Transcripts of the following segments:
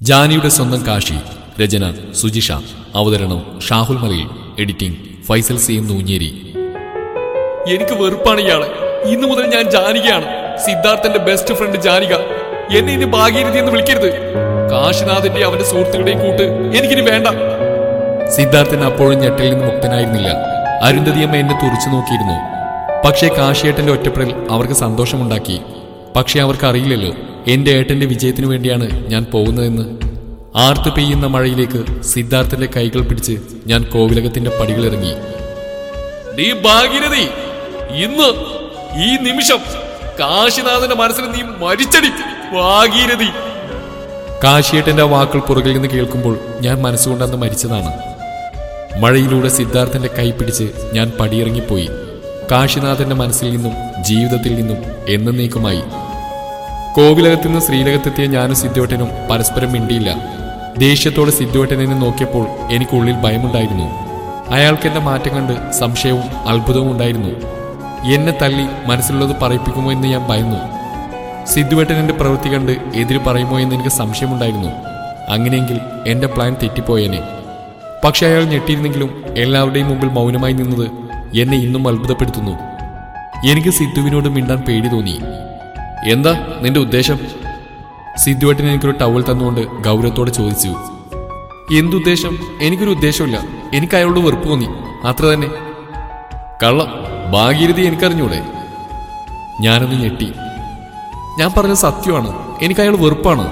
ജാനിയുടെ സ്വന്തം കാശി രചന സുജിഷ അവതരണം Shahul Malayil editing Faisal C M Noonjeri എനിക്ക് വെറുപ്പാണ് ഇയാളെ ഇന്നു മുതൽ ഞാൻ ജാനികയാണ് സിദ്ധാർത്ഥന്റെ ബെസ്റ്റ് ഫ്രണ്ട് ജാനിക എന്നെ ഇനി ഭാഗീരഥി എന്ന് വിളിക്കരുത് കാശിനാഥന്റെ അവന്റെ സുഹൃത്തുക്കളുടെയും കൂട്ട് എനിക്കിനി വേണ്ട സിദ്ധാർത്ഥൻ അപ്പോഴും ഞെട്ടിൽ നിന്ന് മുക്തനായിരുന്നില്ല അരുന്ധതിയമ്മ എന്നെ തുറച്ചു നോക്കിയിരുന്നു പക്ഷേ കാശിയേട്ടന്റെ ഒറ്റപ്പെടൽ അവർക്ക് സന്തോഷമുണ്ടാക്കി പക്ഷേ അവർക്ക് അറിയില്ലല്ലോ എന്റെ ഏട്ടന്റെ വിജയത്തിനു വേണ്ടിയാണ് ഞാൻ പോകുന്നതെന്ന് ആർത്തു പെയ്യുന്ന മഴയിലേക്ക് സിദ്ധാർത്ഥന്റെ കൈകൾ പിടിച്ച് ഞാൻ കോവിലകത്തിന്റെ പടികളിറങ്ങി നീ ഭാഗീരഥി ഇന്ന് ഈ നിമിഷം കാശിനാഥന്റെ മനസ്സിൽ നീ മരിച്ചടി ഭാഗീരഥി കാശിയേട്ടന്റെ ആ വാക്കുകൾ പുറകിൽ നിന്ന് കേൾക്കുമ്പോൾ ഞാൻ മനസ്സുകൊണ്ടന്ന് മരിച്ചതാണ് മഴയിലൂടെ സിദ്ധാർത്ഥന്റെ കൈ പിടിച്ച് ഞാൻ പടിയിറങ്ങിപ്പോയി കാശിനാഥന്റെ മനസ്സിൽ നിന്നും ജീവിതത്തിൽ നിന്നും എന്നേക്കുമായി കോവിലകത്തു നിന്ന് ശ്രീലകത്തെത്തിയ ഞാനും സിദ്ധുവേട്ടനും പരസ്പരം മിണ്ടിയില്ല ദേഷ്യത്തോടെ സിദ്ധുവേട്ടനെ നോക്കിയപ്പോൾ എനിക്കുള്ളിൽ ഭയമുണ്ടായിരുന്നു അയാൾക്ക് എന്റെ മാറ്റം കണ്ട് സംശയവും അത്ഭുതവും ഉണ്ടായിരുന്നു എന്നെ തള്ളി മനസ്സിലുള്ളത് പറയിപ്പിക്കുമോ എന്ന് ഞാൻ ഭയന്നു സിദ്ധുവേട്ടൻ എന്റെ പ്രവൃത്തി കണ്ട് എതിര് പറയുമോ എന്ന് എനിക്ക് സംശയമുണ്ടായിരുന്നു അങ്ങനെയെങ്കിൽ എന്റെ പ്ലാൻ തെറ്റിപ്പോയേനെ പക്ഷെ അയാൾ ഞെട്ടിയിരുന്നെങ്കിലും എല്ലാവരുടെയും മുമ്പിൽ മൗനമായി നിന്നത് എന്നെ ഇന്നും അത്ഭുതപ്പെടുത്തുന്നു എനിക്ക് സിദ്ധുവിനോട് മിണ്ടാൻ പേടി തോന്നി എന്താ നിന്റെ ഉദ്ദേശം സിദ്ധുവേട്ടൻ എനിക്കൊരു ടവൽ തന്നുകൊണ്ട് ഗൗരവത്തോടെ ചോദിച്ചു എന്തുദ്ദേശം എനിക്കൊരു ഉദ്ദേശമില്ല എനിക്ക് അയാളോട് വെറുപ്പ് തോന്നി അത്ര തന്നെ കള്ളം ഭാഗീരഥി എനിക്കറിഞ്ഞൂടെ ഞാനൊന്ന് ഞെട്ടി ഞാൻ പറഞ്ഞ സത്യമാണ് എനിക്ക് അയാൾ വെറുപ്പാണ്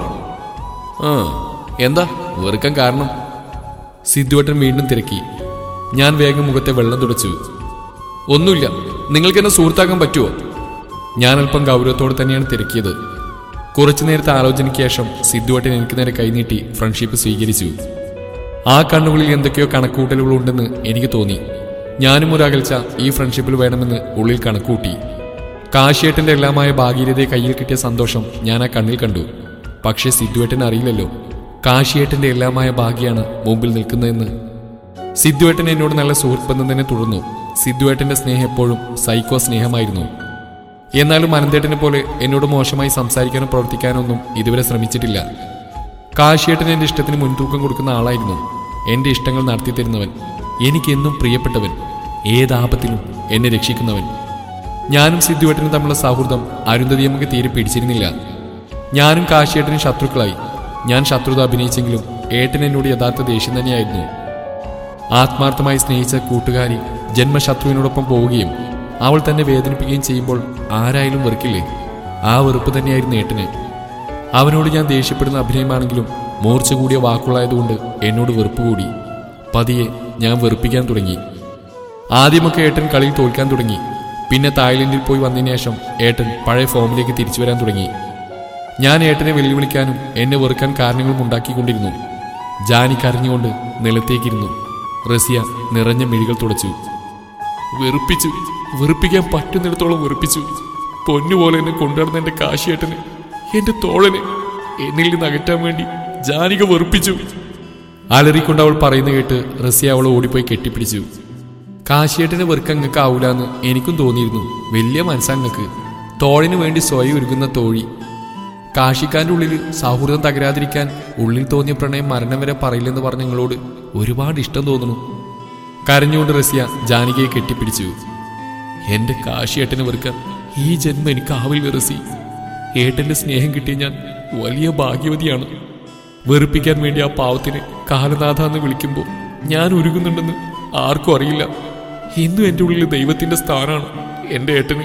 ആ എന്താ വെറുക്കാൻ കാരണം സിദ്ധുവട്ടൻ വീണ്ടും തിരക്കി ഞാൻ വേഗം മുഖത്തെ വെള്ളം തുടച്ചു ഒന്നുമില്ല നിങ്ങൾക്ക് എന്നെ സുഹൃത്താക്കാൻ പറ്റുമോ ഞാൻ അല്പം ഗൗരവത്തോടെ തന്നെയാണ് തിരക്കിയത് കുറച്ചു നേരത്തെ ആലോചനയ്ക്ക് ശേഷം സിദ്ധുവട്ടൻ എനിക്ക് നേരെ കൈനീട്ടി ഫ്രണ്ട്ഷിപ്പ് സ്വീകരിച്ചു ആ കണ്ണുകളിൽ എന്തൊക്കെയോ കണക്കുകൂട്ടലുകൾ ഉണ്ടെന്ന് എനിക്ക് തോന്നി ഞാനും ഒരു അകൽച്ച ഈ ഫ്രണ്ട്ഷിപ്പിൽ വേണമെന്ന് ഉള്ളിൽ കണക്കൂട്ടി കാശിയേട്ടന്റെ എല്ലാമായ ഭാഗീരതയെ കയ്യിൽ കിട്ടിയ സന്തോഷം ഞാൻ ആ കണ്ണിൽ കണ്ടു പക്ഷേ സിദ്ധുവേട്ടൻ അറിയില്ലല്ലോ കാശിയേട്ടന്റെ എല്ലാമായ ഭാഗ്യാണ് മുമ്പിൽ നിൽക്കുന്നതെന്ന് സിദ്ധുവേട്ടൻ എന്നോട് നല്ല സുഹൃത്ത് ബന്ധം തന്നെ തുടർന്നു സിദ്ധുവേട്ടന്റെ സ്നേഹം എപ്പോഴും സൈക്കോ സ്നേഹമായിരുന്നു എന്നാലും അനന്തേട്ടനെ പോലെ എന്നോട് മോശമായി സംസാരിക്കാനോ പ്രവർത്തിക്കാനോ ഒന്നും ഇതുവരെ ശ്രമിച്ചിട്ടില്ല കാശിയേട്ടൻ എന്റെ ഇഷ്ടത്തിന് മുൻതൂക്കം കൊടുക്കുന്ന ആളായിരുന്നു എന്റെ ഇഷ്ടങ്ങൾ നടത്തി തരുന്നവൻ എനിക്കെന്നും പ്രിയപ്പെട്ടവൻ ഏതാപത്തിലും എന്നെ രക്ഷിക്കുന്നവൻ ഞാനും സിദ്ധുവേട്ടനും തമ്മിലുള്ള സൗഹൃദം അരുന്ധതി നമുക്ക് തീരെ പിടിച്ചിരുന്നില്ല ഞാനും കാശിയേട്ടനും ശത്രുക്കളായി ഞാൻ ശത്രുത അഭിനയിച്ചെങ്കിലും ഏട്ടൻ എന്നോട് യഥാർത്ഥ ദേഷ്യം തന്നെയായിരുന്നു ആത്മാർത്ഥമായി സ്നേഹിച്ച കൂട്ടുകാരി ജന്മശത്രുവിനോടൊപ്പം പോവുകയും അവൾ തന്നെ വേദനിപ്പിക്കുകയും ചെയ്യുമ്പോൾ ആരായാലും വെറുക്കില്ലേ ആ വെറുപ്പ് തന്നെയായിരുന്നു ഏട്ടന് അവനോട് ഞാൻ ദേഷ്യപ്പെടുന്ന അഭിനയമാണെങ്കിലും മൂർച്ച കൂടിയ വാക്കുകളായതുകൊണ്ട് എന്നോട് വെറുപ്പ് കൂടി പതിയെ ഞാൻ വെറുപ്പിക്കാൻ തുടങ്ങി ആദ്യമൊക്കെ ഏട്ടൻ കളിയിൽ തോൽക്കാൻ തുടങ്ങി പിന്നെ തായ്ലൻഡിൽ പോയി വന്നതിന് ശേഷം ഏട്ടൻ പഴയ ഫോമിലേക്ക് തിരിച്ചു വരാൻ തുടങ്ങി ഞാൻ ഏട്ടനെ വെല്ലുവിളിക്കാനും എന്നെ വെറുക്കാൻ കാരണങ്ങളും ഉണ്ടാക്കിക്കൊണ്ടിരുന്നു ജാനി കരഞ്ഞുകൊണ്ട് നിലത്തേക്കിരുന്നു റസിയ നിറഞ്ഞ മിഴികൾ തുടച്ചു വെറുപ്പിച്ചു വെറുപ്പിക്കാൻ പറ്റുന്നിടത്തോളം വെറുപ്പിച്ചു പൊന്നുപോലെ എന്നെ കൊണ്ടുവരുന്ന എന്റെ കാശിയേട്ടന് എന്റെ തോഴന് എന്നിൽ നിന്ന് അകറ്റാൻ വേണ്ടി ജാനിക വെറുപ്പിച്ചു അലറിക്കൊണ്ട് അവൾ പറയുന്ന കേട്ട് റസിയ അവളെ ഓടിപ്പോയി കെട്ടിപ്പിടിച്ചു കാശിയേട്ടനെ വെറുക്കാൻ അങ്ങക്ക് ആവൂലെന്ന് എനിക്കും തോന്നിയിരുന്നു വലിയ മനസ്സങ്ങക്ക് തോഴിനു വേണ്ടി സ്വയം ഒരുങ്ങുന്ന തോഴി കാശിക്കാന്റെ ഉള്ളിൽ സൗഹൃദം തകരാതിരിക്കാൻ ഉള്ളിൽ തോന്നിയ പ്രണയം മരണം വരെ പറയില്ലെന്ന് പറഞ്ഞ നിങ്ങളോട് ഒരുപാട് ഇഷ്ടം തോന്നുന്നു കരഞ്ഞുകൊണ്ട് റസിയ ജാനകിയെ കെട്ടിപ്പിടിച്ചു എന്റെ കാശിയേട്ടനെ വെറുക്കാൻ ഈ ജന്മം എനിക്കാവില്ല റസി ഏട്ടന്റെ സ്നേഹം കിട്ടിയ ഞാൻ വലിയ ഭാഗ്യവതിയാണ് വെറുപ്പിക്കാൻ വേണ്ടി ആ പാവത്തിന് കാലനാഥ എന്ന് വിളിക്കുമ്പോൾ ഞാൻ ഒരുങ്ങുന്നുണ്ടെന്ന് ആർക്കും അറിയില്ല ഇന്നും എൻ്റെ ഉള്ളിൽ ദൈവത്തിന്റെ സ്ഥാനമാണ് എൻ്റെ ഏട്ടന്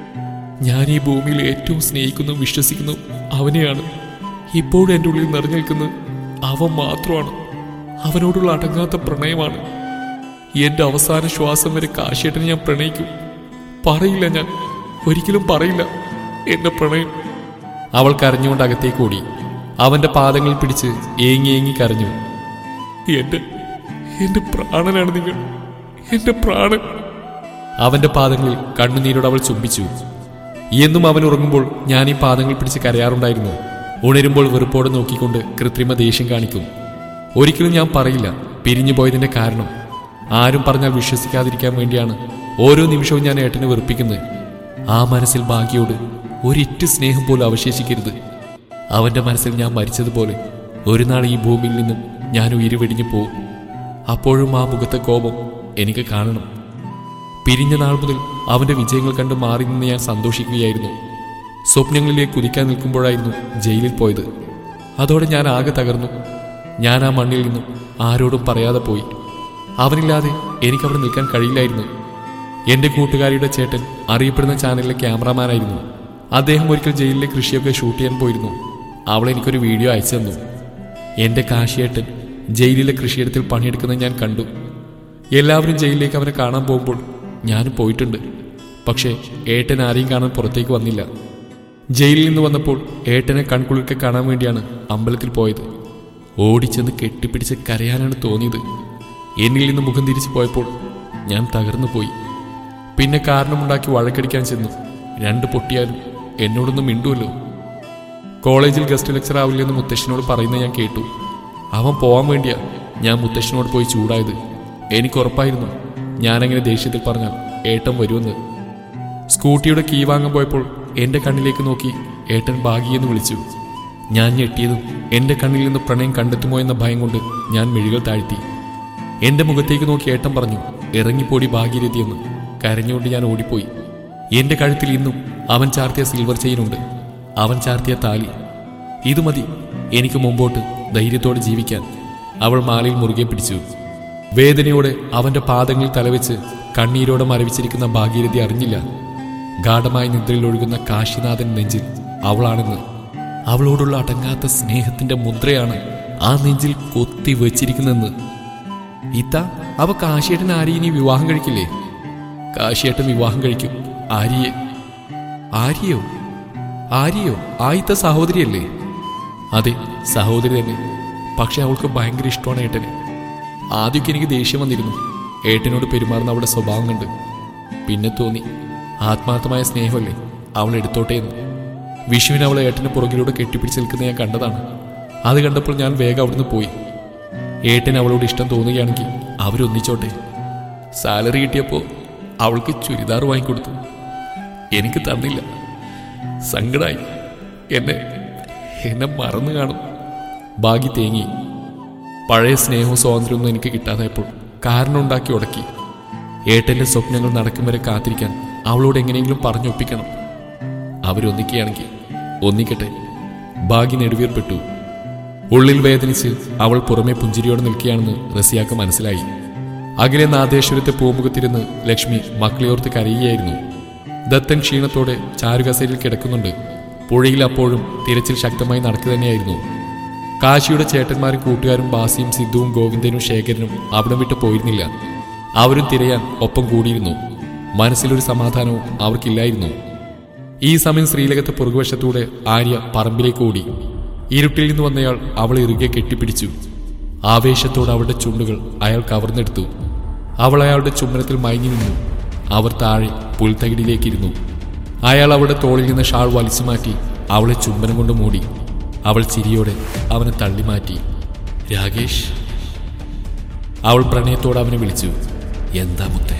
ഞാൻ ഈ ഭൂമിയിൽ ഏറ്റവും സ്നേഹിക്കുന്നു വിശ്വസിക്കുന്നു അവനെയാണ് ഇപ്പോഴും എൻ്റെ ഉള്ളിൽ നിറഞ്ഞു നിൽക്കുന്നത് അവൻ മാത്രമാണ് അവനോടുള്ള അടങ്ങാത്ത പ്രണയമാണ് എൻ്റെ അവസാന ശ്വാസം വരെ കാശിയേട്ടനെ ഞാൻ പ്രണയിക്കും പറയില്ല ഞാൻ ഒരിക്കലും പറയില്ല എന്റെ പ്രണയം അവൾ കരഞ്ഞുകൊണ്ട് അകത്തേക്ക് ഓടി അവന്റെ പാദങ്ങൾ പിടിച്ച് ഏങ്ങി ഏങ്ങി കരഞ്ഞു എന്റെ എന്റെ പ്രാണനാണ് നിങ്ങൾ എന്റെ പ്രാണൻ അവന്റെ പാദങ്ങളിൽ കണ്ണുനീരോട് അവൾ ചുംബിച്ചു എന്നും അവൻ ഉറങ്ങുമ്പോൾ ഞാൻ ഈ പാദങ്ങൾ പിടിച്ച് കരയാറുണ്ടായിരുന്നു ഉണരുമ്പോൾ വെറുപ്പോടെ നോക്കിക്കൊണ്ട് കൃത്രിമ ദേഷ്യം കാണിക്കും ഒരിക്കലും ഞാൻ പറയില്ല പിരിഞ്ഞു പോയതിന്റെ കാരണം ആരും പറഞ്ഞാൽ വിശ്വസിക്കാതിരിക്കാൻ വേണ്ടിയാണ് ഓരോ നിമിഷവും ഞാൻ ഏട്ടനെ വെറുപ്പിക്കുന്നത് ആ മനസ്സിൽ ഭാഗ്യയോട് ഒരിറ്റ് സ്നേഹം പോലും അവശേഷിക്കരുത് അവന്റെ മനസ്സിൽ ഞാൻ മരിച്ചതുപോലെ ഒരു നാൾ ഈ ഭൂമിയിൽ നിന്നും ഞാൻ ഉയിര് വെടിഞ്ഞു പോവും അപ്പോഴും ആ മുഖത്തെ കോപം എനിക്ക് കാണണം പിരിഞ്ഞ നാൾ മുതൽ അവന്റെ വിജയങ്ങൾ കണ്ട് മാറി നിന്ന് ഞാൻ സന്തോഷിക്കുകയായിരുന്നു സ്വപ്നങ്ങളിലേക്ക് കുതിക്കാൻ നിൽക്കുമ്പോഴായിരുന്നു ജയിലിൽ പോയത് അതോടെ ഞാൻ ആകെ തകർന്നു ഞാൻ ആ മണ്ണിൽ നിന്നും ആരോടും പറയാതെ പോയി അവനില്ലാതെ എനിക്കവിടെ നിൽക്കാൻ കഴിയില്ലായിരുന്നു എന്റെ കൂട്ടുകാരിയുടെ ചേട്ടൻ അറിയപ്പെടുന്ന ചാനലിലെ ക്യാമറാമാനായിരുന്നു അദ്ദേഹം ഒരിക്കൽ ജയിലിലെ കൃഷിയൊക്കെ ഷൂട്ട് ചെയ്യാൻ പോയിരുന്നു അവൾ എനിക്കൊരു വീഡിയോ അയച്ചു തന്നു എന്റെ കാശിയേട്ടൻ ജയിലിലെ കൃഷിയിടത്തിൽ പണിയെടുക്കുന്നത് ഞാൻ കണ്ടു എല്ലാവരും ജയിലിലേക്ക് അവനെ കാണാൻ പോകുമ്പോൾ ഞാനും പോയിട്ടുണ്ട് പക്ഷേ ഏട്ടൻ ആരെയും കാണാൻ പുറത്തേക്ക് വന്നില്ല ജയിലിൽ നിന്ന് വന്നപ്പോൾ ഏട്ടനെ കൺകുളിർക്കെ കാണാൻ വേണ്ടിയാണ് അമ്പലത്തിൽ പോയത് ഓടിച്ചെന്ന് കെട്ടിപ്പിടിച്ച് കരയാനാണ് തോന്നിയത് എന്നിൽ നിന്ന് മുഖം തിരിച്ചു പോയപ്പോൾ ഞാൻ തകർന്നു പോയി പിന്നെ കാരണമുണ്ടാക്കി വഴക്കടിക്കാൻ ചെന്നു രണ്ട് പൊട്ടിയാലും എന്നോടൊന്നും മിണ്ടുമല്ലോ കോളേജിൽ ഗസ്റ്റ് ലെക്ചർ ആവില്ലെന്ന് മുത്തശ്ശനോട് പറയുന്നത് ഞാൻ കേട്ടു അവൻ പോവാൻ വേണ്ടിയാ ഞാൻ മുത്തശ്ശനോട് പോയി ചൂടായത് എനിക്ക് ഉറപ്പായിരുന്നു ഞാനങ്ങനെ ദേഷ്യത്തിൽ പറഞ്ഞാൽ ഏട്ടൻ വരുമെന്ന് സ്കൂട്ടിയുടെ കീ വാങ്ങാൻ പോയപ്പോൾ എന്റെ കണ്ണിലേക്ക് നോക്കി ഏട്ടൻ ഭാഗിയെന്ന് വിളിച്ചു ഞാൻ ഞെട്ടിയതും എന്റെ കണ്ണിൽ നിന്ന് പ്രണയം കണ്ടെത്തുമോ എന്ന ഭയം കൊണ്ട് ഞാൻ മിഴികൾ താഴ്ത്തി എന്റെ മുഖത്തേക്ക് നോക്കി ഏട്ടൻ പറഞ്ഞു ഇറങ്ങിപ്പോടി ഭാഗീരഥിയെന്ന് കരഞ്ഞുകൊണ്ട് ഞാൻ ഓടിപ്പോയി എന്റെ കഴുത്തിൽ ഇന്നും അവൻ ചാർത്തിയ സിൽവർ ചെയിനുണ്ട് അവൻ ചാർത്തിയ താലി ഇത് മതി എനിക്ക് മുമ്പോട്ട് ധൈര്യത്തോടെ ജീവിക്കാൻ അവൾ മാലയിൽ മുറുകെ പിടിച്ചു വേദനയോടെ അവന്റെ പാദങ്ങളിൽ തലവെച്ച് കണ്ണീരോടെ മരവിച്ചിരിക്കുന്ന ഭാഗീരഥി അറിഞ്ഞില്ല ഗാഠമായ നിദ്രയിൽ ഒഴുകുന്ന കാശിനാഥൻ നെഞ്ചിൽ അവളാണെന്ന് അവളോടുള്ള അടങ്ങാത്ത സ്നേഹത്തിന്റെ മുദ്രയാണ് ആ നെഞ്ചിൽ കൊത്തി വെച്ചിരിക്കുന്നെന്ന് ഇത്ത അവ കാശിയേട്ടൻ ആര്യ ഇനി വിവാഹം കഴിക്കില്ലേ കാശിയേട്ടൻ വിവാഹം കഴിക്കും ആര്യയെ ആര്യയോ ആര്യയോ ആയിത്ത സഹോദരിയല്ലേ അതെ സഹോദരി തന്നെ പക്ഷെ അവൾക്ക് ഭയങ്കര ഇഷ്ടമാണ് ഏട്ടനെ ആദ്യമൊക്കെ എനിക്ക് ദേഷ്യം വന്നിരുന്നു ഏട്ടനോട് പെരുമാറുന്ന അവളുടെ സ്വഭാവം കണ്ട് പിന്നെ തോന്നി ആത്മാർത്ഥമായ സ്നേഹമല്ലേ അവൾ എടുത്തോട്ടെ എന്ന് വിഷുവിന് അവളെ ഏട്ടന് പുറകിലൂടെ കെട്ടിപ്പിടിച്ച് നിൽക്കുന്ന ഞാൻ കണ്ടതാണ് അത് കണ്ടപ്പോൾ ഞാൻ വേഗം അവിടുന്ന് പോയി ഏട്ടന് അവളോട് ഇഷ്ടം തോന്നുകയാണെങ്കിൽ അവരൊന്നിച്ചോട്ടെ സാലറി കിട്ടിയപ്പോൾ അവൾക്ക് ചുരിദാർ വാങ്ങിക്കൊടുത്തു എനിക്ക് തന്നില്ല സങ്കടായി എന്നെ എന്നെ മറന്നു കാണും ഭാഗ്യ തേങ്ങി പഴയ സ്നേഹവും സ്വാതന്ത്ര്യമൊന്നും എനിക്ക് കിട്ടാതായപ്പോൾ കാരണം ഉണ്ടാക്കി ഉടക്കി ഏട്ടന്റെ സ്വപ്നങ്ങൾ നടക്കും വരെ കാത്തിരിക്കാൻ അവളോട് എങ്ങനെയെങ്കിലും പറഞ്ഞൊപ്പിക്കണം അവരൊന്നിക്കുകയാണെങ്കിൽ ഒന്നിക്കട്ടെ ഭാഗ്യ നെടുവീർപ്പെട്ടു ഉള്ളിൽ വേദനിച്ച് അവൾ പുറമെ പുഞ്ചിരിയോടെ നിൽക്കുകയാണെന്ന് റസിയാക്ക് മനസ്സിലായി അകലെ നാദേശ്വരത്തെ പൂമുഖത്തിരുന്ന് ലക്ഷ്മി മക്കളെയോർത്ത് കരയുകയായിരുന്നു ദത്തൻ ക്ഷീണത്തോടെ ചാരുകസേരിൽ കിടക്കുന്നുണ്ട് പുഴയിൽ അപ്പോഴും തിരച്ചിൽ ശക്തമായി നടക്കുക തന്നെയായിരുന്നു കാശിയുടെ ചേട്ടന്മാരും കൂട്ടുകാരും ബാസിയും സിദ്ധുവും ഗോവിന്ദനും ശേഖരനും അവിടം വിട്ട് പോയിരുന്നില്ല അവരും തിരയാൻ ഒപ്പം കൂടിയിരുന്നു മനസ്സിലൊരു സമാധാനവും അവർക്കില്ലായിരുന്നു ഈ സമയം ശ്രീലകത്തെ പുറകുവശത്തൂടെ ആര്യ പറമ്പിലേക്ക് ഓടി ഇരുട്ടിൽ നിന്ന് വന്നയാൾ അവളെ ഇറുകെ കെട്ടിപ്പിടിച്ചു ആവേശത്തോടെ അവളുടെ ചുണ്ടുകൾ അയാൾ കവർന്നെടുത്തു അവൾ അയാളുടെ ചുമരത്തിൽ മയങ്ങി നിന്നു അവർ താഴെ പുൽത്തകിടിയിലേക്കിരുന്നു അയാൾ അവളുടെ തോളിൽ നിന്ന് ഷാൾ വലിച്ചു മാറ്റി അവളെ ചുംബനം കൊണ്ട് മൂടി അവൾ ചിരിയോടെ അവനെ തള്ളിമാറ്റി രാകേഷ് അവൾ പ്രണയത്തോടെ അവനെ വിളിച്ചു എന്താ മുത്തേ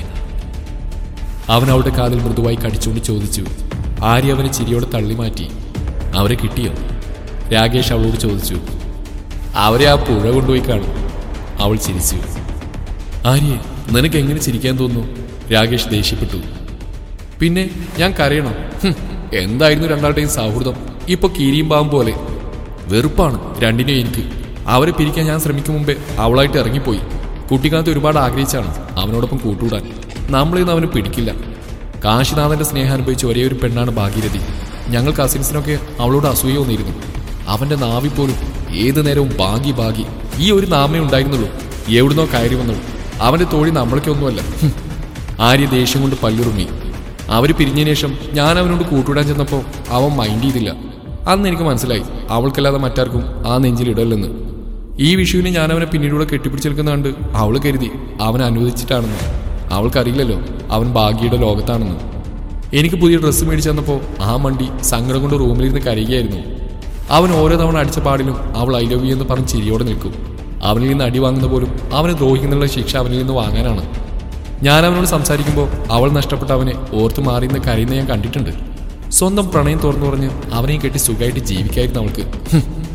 അവൻ അവളുടെ കാതിൽ മൃദുവായി കടിച്ചുകൊണ്ട് ചോദിച്ചു ആര്യ അവനെ ചിരിയോടെ തള്ളിമാറ്റി അവരെ കിട്ടിയോ രാകേഷ് അവളോട് ചോദിച്ചു അവരെ ആ പുഴ കൊണ്ടുപോയി കാണും അവൾ ചിരിച്ചു ആര്യെ നിനക്ക് എങ്ങനെ ചിരിക്കാൻ തോന്നുന്നു രാകേഷ് ദേഷ്യപ്പെട്ടു പിന്നെ ഞാൻ കരയണം ഹും, എന്തായിരുന്നു രണ്ടാളുടെയും സൗഹൃദം ഇപ്പൊ കീരിയും പാമ്പ് പോലെ വെറുപ്പാണ് രണ്ടിനെയും എനിക്ക് അവരെ പിരിക്കാൻ ഞാൻ ശ്രമിക്കും മുമ്പേ അവളായിട്ട് ഇറങ്ങിപ്പോയി കുട്ടിക്കാലത്ത് ഒരുപാട് ആഗ്രഹിച്ചാണ് അവനോടൊപ്പം കൂട്ടുകൂടാൻ നമ്മളെയൊന്നും അവന് പിടിക്കില്ല കാശിനാഥന്റെ സ്നേഹം അനുഭവിച്ച ഒരേ ഒരു പെണ്ണാണ് ഭാഗീരഥി ഞങ്ങൾ കസിൻസിനൊക്കെ അവളോട് അസൂയ വന്നിരുന്നു അവന്റെ നാവി പോലും ഏതു നേരവും ഭാഗി ഭാഗി ഈ ഒരു നാമേ ഉണ്ടായിരുന്നുള്ളൂ എവിടുന്നോ കയറി വന്നുള്ളൂ അവന്റെ തോഴി നമ്മളൊക്കെയൊന്നുമല്ല ഹും. ആര്യ ദേഷ്യം കൊണ്ട് പല്ലുറുമി അവര് പിരിഞ്ഞതിന് ശേഷം ഞാൻ അവനോട് കൂട്ടുവിടാൻ ചെന്നപ്പോൾ അവൻ മൈൻഡ് ചെയ്തില്ല അന്ന് എനിക്ക് മനസ്സിലായി അവൾക്കല്ലാതെ മറ്റാർക്കും ആ നെഞ്ചിൽ ഇടല്ലെന്ന് ഈ വിഷുവിന് ഞാൻ അവനെ പിന്നീടൂടെ കെട്ടിപ്പിടിച്ചെടുക്കുന്ന കണ്ട് അവൾ കരുതി അവൻ അനുവദിച്ചിട്ടാണെന്ന് അവൾക്കറിയില്ലല്ലോ അവൻ ഭാഗ്യയുടെ ലോകത്താണെന്ന് എനിക്ക് പുതിയ ഡ്രസ്സ് മേടിച്ചു തന്നപ്പോൾ ആ മണ്ടി സങ്കടം കൊണ്ട് റൂമിലിരുന്ന് കരയുകയായിരുന്നു അവൻ ഓരോ തവണ അടിച്ച പാടിലും അവൾ ഐ ലവ് യു എന്ന് പറഞ്ഞ് ചിരിയോടെ നിൽക്കും അവനിൽ നിന്ന് അടി വാങ്ങുന്ന പോലും അവനെ ദ്രോഹിക്കുന്നുള്ള ശിക്ഷ അവനിൽ നിന്ന് വാങ്ങാനാണ് ഞാൻ അവനോട് സംസാരിക്കുമ്പോൾ അവൾ നഷ്ടപ്പെട്ട അവനെ ഓർത്ത് മാറിയെന്ന് കരയുന്ന ഞാൻ കണ്ടിട്ടുണ്ട് സ്വന്തം പ്രണയം തുറന്നു പറഞ്ഞ് അവനെയും കെട്ടി സുഖമായിട്ട് ജീവിക്കായിരുന്നു അവൾക്ക് ഹും.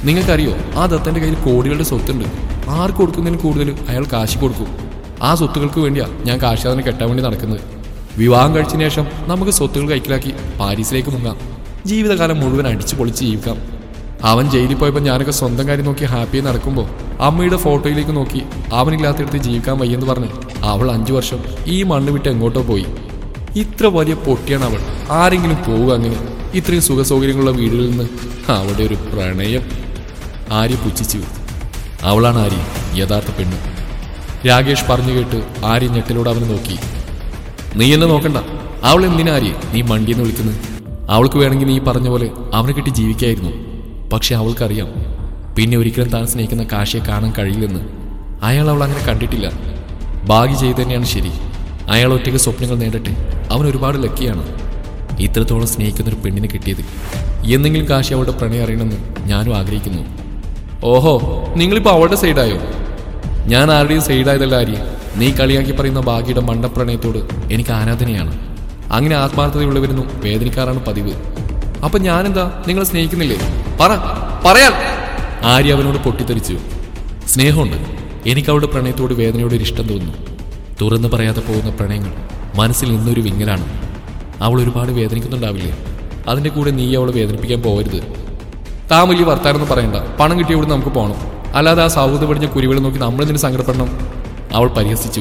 നിങ്ങൾക്കറിയോ ആ ദത്തന്റെ കയ്യിൽ കോടികളുടെ സ്വത്തുണ്ട് ആർക്ക് കൊടുക്കുന്നതിന് കൂടുതൽ അയാൾ കാശി കൊടുക്കും ആ സ്വത്തുകൾക്ക് വേണ്ടിയാ ഞാൻ കാശാദനെ കെട്ടാൻ വേണ്ടി നടക്കുന്നത് വിവാഹം കഴിച്ചതിന് ശേഷം നമുക്ക് സ്വത്തുകൾ കൈക്കലാക്കി പാരീസിലേക്ക് മുങ്ങാം ജീവിതകാലം മുഴുവൻ അടിച്ചു പൊളിച്ച് ജീവിക്കാം അവൻ ജയിലിൽ പോയപ്പോൾ ഞാനൊക്കെ സ്വന്തം കാര്യം നോക്കി ഹാപ്പി നടക്കുമ്പോൾ അമ്മയുടെ ഫോട്ടോയിലേക്ക് നോക്കി അവനില്ലാത്തടുത്ത് ജീവിക്കാൻ വയ്യെന്ന് പറഞ്ഞ് അവൾ അഞ്ചു വർഷം ഈ മണ്ണ് വിട്ട് എങ്ങോട്ടോ പോയി ഇത്ര വലിയ പൊട്ടിയാണ് അവൾ ആരെങ്കിലും പോവുക അങ്ങനെ ഇത്രയും സുഖ സൗകര്യങ്ങളുള്ള വീടുകളിൽ നിന്ന് അവളുടെ ഒരു പ്രണയം ആര്യ പുച്ഛിച്ചു അവളാണ് ആര്യ യഥാർത്ഥ പെണ്ണ് രാകേഷ് പറഞ്ഞു കേട്ട് ആര്യ ഞെട്ടിലൂടെ അവനെ നോക്കി നീ എന്നെ നോക്കണ്ട അവൾ എന്തിനാ ആര്യ നീ മണ്ടിയെന്ന് വിളിക്കുന്നത് അവൾക്ക് വേണമെങ്കിൽ നീ പറഞ്ഞ പോലെ അവനെ കിട്ടി ജീവിക്കായിരുന്നു പക്ഷെ അവൾക്കറിയാം പിന്നെ ഒരിക്കലും താൻ സ്നേഹിക്കുന്ന കാശിയെ കാണാൻ കഴിയില്ലെന്ന് അയാൾ അവൾ അങ്ങനെ കണ്ടിട്ടില്ല ഭാഗ്യ ചെയ്ത് തന്നെയാണ് ശരി അയാൾ ഒറ്റയ്ക്ക് സ്വപ്നങ്ങൾ നേടട്ടെ അവൻ ഒരുപാട് ലക്കിയാണ് ഇത്രത്തോളം സ്നേഹിക്കുന്ന ഒരു പെണ്ണിനെ കിട്ടിയത് എന്തെങ്കിലും കാശി അവളുടെ പ്രണയം അറിയണമെന്ന് ഞാനും ആഗ്രഹിക്കുന്നു ഓഹോ നിങ്ങളിപ്പോൾ അവളുടെ സൈഡായോ ഞാൻ ആരുടെയും സൈഡായതല്ല ആര്യ നീ കളിയാക്കി പറയുന്ന ഭാഗ്യയുടെ മണ്ടപ്രണയത്തോട് എനിക്ക് ആരാധനയാണ് അങ്ങനെ ആത്മാർത്ഥതയുള്ളവരുന്നു വേദനിക്കാറാണ് പതിവ് അപ്പൊ ഞാനെന്താ നിങ്ങളെ സ്നേഹിക്കുന്നില്ലേ പറ പറയാൻ ആര്യ അവനോട് പൊട്ടിത്തെറിച്ചു സ്നേഹമുണ്ട് എനിക്ക് അവളുടെ പ്രണയത്തോട് വേദനയോട് ഒരു ഇഷ്ടം തോന്നുന്നു തുറന്നു പറയാതെ പോകുന്ന പ്രണയങ്ങൾ മനസ്സിൽ ഇന്നൊരു വിങ്ങലാണ് അവൾ ഒരുപാട് വേദനിക്കുന്നുണ്ടാവില്ലേ അതിന്റെ കൂടെ നീ അവളെ വേദനിപ്പിക്കാൻ പോകരുത് താൻ വലിയ വർത്താനൊന്നും പറയണ്ട പണം കിട്ടിയ ഇവിടെ നമുക്ക് പോകണം അല്ലാതെ ആ സൗഹൃദ പഠിച്ച കുരുവികൾ നോക്കി നമ്മളെന്തിനു സങ്കടപ്പെടണം അവൾ പരിഹസിച്ചു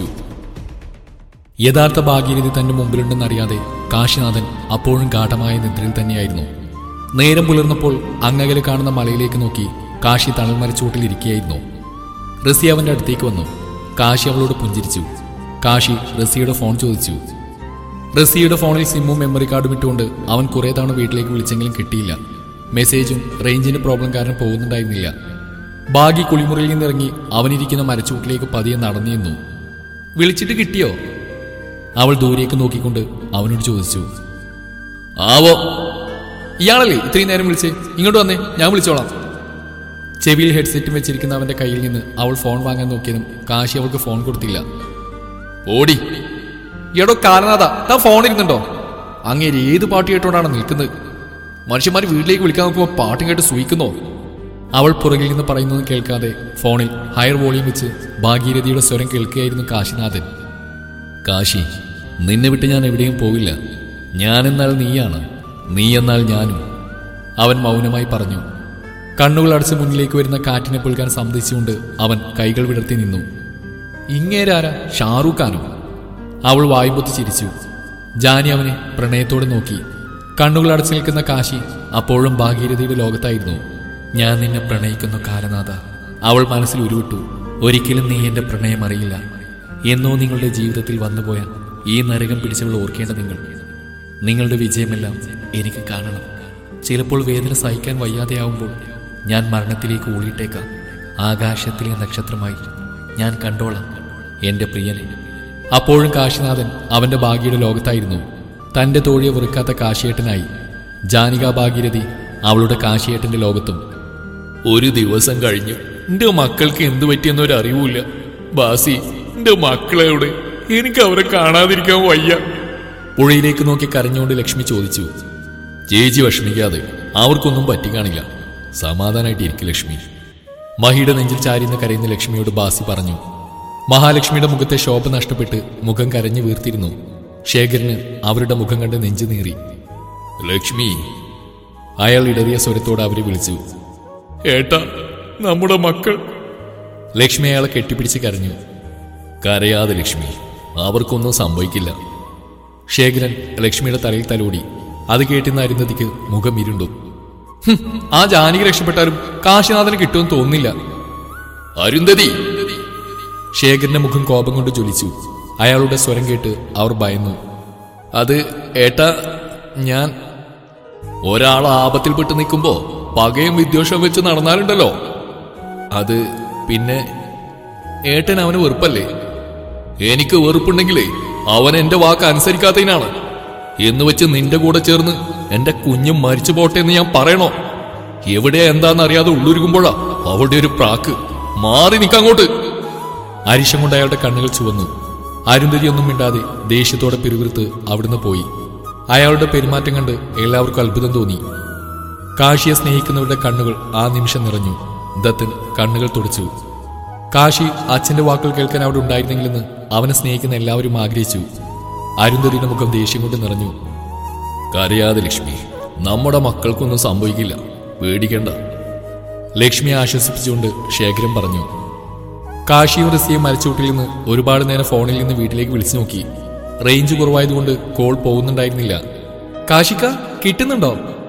യഥാർത്ഥ ഭാഗ്യരീതി തന്റെ മുമ്പിലുണ്ടെന്നറിയാതെ കാശിനാഥൻ അപ്പോഴും ഗാഠമായ നിദ്രയിൽ തന്നെയായിരുന്നു നേരം പുലർന്നപ്പോൾ അങ്ങകലെ കാണുന്ന മലയിലേക്ക് നോക്കി കാശി തണൽ മരച്ചോട്ടിൽ ഇരിക്കുകയായിരുന്നു റസി അവന്റെ അടുത്തേക്ക് വന്നു കാശി അവളോട് പുഞ്ചിരിച്ചു കാശി റസിയുടെ ഫോൺ ചോദിച്ചു റസിയുടെ ഫോണിൽ സിമ്മും മെമ്മറി കാർഡും ഇട്ടുകൊണ്ട് അവൻ കുറെ തവണ വീട്ടിലേക്ക് വിളിച്ചെങ്കിലും കിട്ടിയില്ല മെസ്സേജും റേഞ്ചിന്റെ പ്രോബ്ലം കാരണം പോകുന്നുണ്ടായിരുന്നില്ല ഭാഗ്യ കുളിമുറിയിൽ നിന്നിറങ്ങി അവനിരിക്കുന്ന മരച്ചൂട്ടിലേക്ക് പതിയെ നടന്നു നിന്നു വിളിച്ചിട്ട് കിട്ടിയോ അവൾ ദൂരേക്ക് നോക്കിക്കൊണ്ട് അവനോട് ചോദിച്ചു ആവോ ഇയാളല്ലേ ഇത്രയും നേരം വിളിച്ചേ ഇങ്ങോട്ട് വന്നേ ഞാൻ വിളിച്ചോളാം ചെവിയിൽ ഹെഡ്സെറ്റും വെച്ചിരിക്കുന്ന അവന്റെ കയ്യിൽ നിന്ന് അവൾ ഫോൺ വാങ്ങാൻ നോക്കിയതും കാശി അവൾക്ക് ഫോൺ കൊടുത്തില്ല ഓടി എടോ കാലനാഥ താൻ ഫോണിരുന്നുണ്ടോ അങ്ങേര് ഏത് പാട്ട് കേട്ടോണ്ടാണ് നിൽക്കുന്നത് മനുഷ്യന്മാർ വീട്ടിലേക്ക് വിളിക്കാൻ നോക്കുമ്പോൾ പാട്ടും കേട്ട് സൂയിക്കുന്നോ അവൾ പുറകിൽ നിന്ന് പറയുന്നത് കേൾക്കാതെ ഫോണിൽ ഹയർ വോളിയം വെച്ച് ഭാഗീരഥിയുടെ സ്വരം കേൾക്കുകയായിരുന്നു കാശിനാഥൻ കാശി നിന്നെ വിട്ട് ഞാൻ എവിടെയും പോവില്ല ഞാനെന്നാൽ നീയാണ് നീ എന്നാൽ ഞാനും അവൻ മൗനമായി പറഞ്ഞു കണ്ണുകൾ അടച്ച് മുന്നിലേക്ക് വരുന്ന കാറ്റിനെ പുൽകാൻ സമ്മതിച്ചുകൊണ്ട് അവൻ കൈകൾ വിടർത്തി നിന്നു ഇങ്ങേരാരാ ഷാറൂഖ് ഖാനോ അവൾ വായുപൊത്തി ചിരിച്ചു ജാനി അവനെ പ്രണയത്തോടെ നോക്കി കണ്ണുകൾ അടച്ചു നിൽക്കുന്ന കാശി അപ്പോഴും ഭാഗീരഥിയുടെ ലോകത്തായിരുന്നു ഞാൻ നിന്നെ പ്രണയിക്കുന്ന കാലനാഥ അവൾ മനസ്സിൽ ഉരുവിട്ടു ഒരിക്കലും നീ എന്റെ പ്രണയം അറിയില്ല എന്നോ നിങ്ങളുടെ ജീവിതത്തിൽ വന്നുപോയ ഈ നരകം പിടിച്ചവൾ ഓർക്കേണ്ട നിങ്ങൾ നിങ്ങളുടെ വിജയമെല്ലാം എനിക്ക് കാണണം ചിലപ്പോൾ വേദന സഹിക്കാൻ വയ്യാതെയാവുമ്പോൾ ഞാൻ മരണത്തിലേക്ക് ഊളിയിട്ടേക്കാം ആകാശത്തിലെ നക്ഷത്രമായി ഞാൻ കണ്ടോളാം എന്റെ പ്രിയനെ അപ്പോഴും കാശിനാഥൻ അവന്റെ ഭാഗ്യയുടെ ലോകത്തായിരുന്നു തന്റെ തോഴിയെ വെറുക്കാത്ത കാശിയേട്ടനായി ജാനിക ഭാഗീരഥി അവളുടെ കാശിയേട്ടന്റെ ലോകത്തും ഒരു ദിവസം കഴിഞ്ഞു എന്റെ മക്കൾക്ക് എന്തു പറ്റിയെന്നൊരു അറിവുമില്ല ബാസി എന്റെ മക്കളെവിടെ എനിക്ക് അവരെ കാണാതിരിക്കാൻ വയ്യ പുഴയിലേക്ക് നോക്കി കരഞ്ഞുകൊണ്ട് ലക്ഷ്മി ചോദിച്ചു ചേച്ചി വിഷമിക്കാതെ അവർക്കൊന്നും പറ്റിക്കാണില്ല സമാധാനായിട്ട് ഇരിക്കും ലക്ഷ്മി മഹിയുടെ നെഞ്ചിൽ ചാരിന്ന് കരയുന്ന ലക്ഷ്മിയോട് ബാസി പറഞ്ഞു മഹാലക്ഷ്മിയുടെ മുഖത്തെ ശോഭ നഷ്ടപ്പെട്ട് മുഖം കരഞ്ഞു വീർത്തിരുന്നു ശേഖരന് അവരുടെ മുഖം കണ്ട് നെഞ്ചു നീറി ലക്ഷ്മി അയാൾ ഇടറിയ സ്വരത്തോടെ അവരെ വിളിച്ചു ഏട്ടാ നമ്മുടെ മക്കൾ ലക്ഷ്മി അയാളെ കെട്ടിപ്പിടിച്ച് കരഞ്ഞു കരയാതെ ലക്ഷ്മി അവർക്കൊന്നും സംഭവിക്കില്ല ശേഖരൻ ലക്ഷ്മിയുടെ തലയിൽ തലോടി അത് കേട്ടുന്ന അരുന്ധതിക്ക് മുഖം ഇരുണ്ടു "ഹും, ആ ജാനകി രക്ഷപ്പെട്ടാലും കാശിനാഥന് കിട്ടുമെന്ന് തോന്നുന്നില്ല അരുന്ധതി ശേഖരന്റെ മുഖം കോപം കൊണ്ട് ജ്വലിച്ചു അയാളുടെ സ്വരം കേട്ട് അവർ ഭയന്നു അത് ഏട്ടാ ഞാൻ ഒരാൾ ആപത്തിൽപ്പെട്ട് നിൽക്കുമ്പോ പകയും വിദ്വേഷവും വെച്ച് നടന്നാലുണ്ടല്ലോ അത് പിന്നെ ഏട്ടൻ അവന് വെറുപ്പല്ലേ എനിക്ക് വെറുപ്പുണ്ടെങ്കിലേ അവൻ എന്റെ വാക്ക് അനുസരിക്കാത്തതിനാണ് എന്ന് വെച്ച് നിന്റെ കൂടെ ചേർന്ന് എന്റെ കുഞ്ഞും മരിച്ചു പോട്ടെ എന്ന് ഞാൻ പറയണോ എവിടെയാ എന്താന്ന് അറിയാതെ ഉള്ളൊരുക്കുമ്പോഴാ അവളുടെ ഒരു പ്രാക്ക് മാറി നിക്കങ്ങോട്ട് അരിശം കൊണ്ട് അയാളുടെ കണ്ണുകൾ ചുവന്നു അരുന്ധതി ഒന്നും മിണ്ടാതെ ദേഷ്യത്തോടെ പിറുപിറുത്ത് അവിടുന്ന് പോയി അയാളുടെ പെരുമാറ്റം കണ്ട് എല്ലാവർക്കും അത്ഭുതം തോന്നി കാശിയെ സ്നേഹിക്കുന്നവരുടെ കണ്ണുകൾ ആ നിമിഷം നിറഞ്ഞു ദത്തൻ കണ്ണുകൾ തുടച്ചു കാശി അച്ഛന്റെ വാക്കുകൾ കേൾക്കാൻ അവിടെ ഉണ്ടായിരുന്നെങ്കിലെന്ന് അവനെ സ്നേഹിക്കുന്ന എല്ലാവരും ആഗ്രഹിച്ചു അരുന്ധതിയുടെ മുഖം ദേഷ്യം കൊണ്ട് നിറഞ്ഞു കരയാതെ ലക്ഷ്മി നമ്മുടെ മക്കൾക്കൊന്നും സംഭവിക്കില്ല പേടിക്കണ്ട ലക്ഷ്മിയെ ആശ്വസിപ്പിച്ചുകൊണ്ട് ശേഖരം പറഞ്ഞു കാശിയും റസിയും മരച്ചൂട്ടിൽ നിന്ന് ഒരുപാട് നേരം ഫോണിൽ നിന്ന് വീട്ടിലേക്ക് വിളിച്ചു നോക്കി റേഞ്ച് കുറവായതുകൊണ്ട് കോൾ പോകുന്നുണ്ടായിരുന്നില്ല കാശിക്ക കിട്ടുന്നുണ്ടോ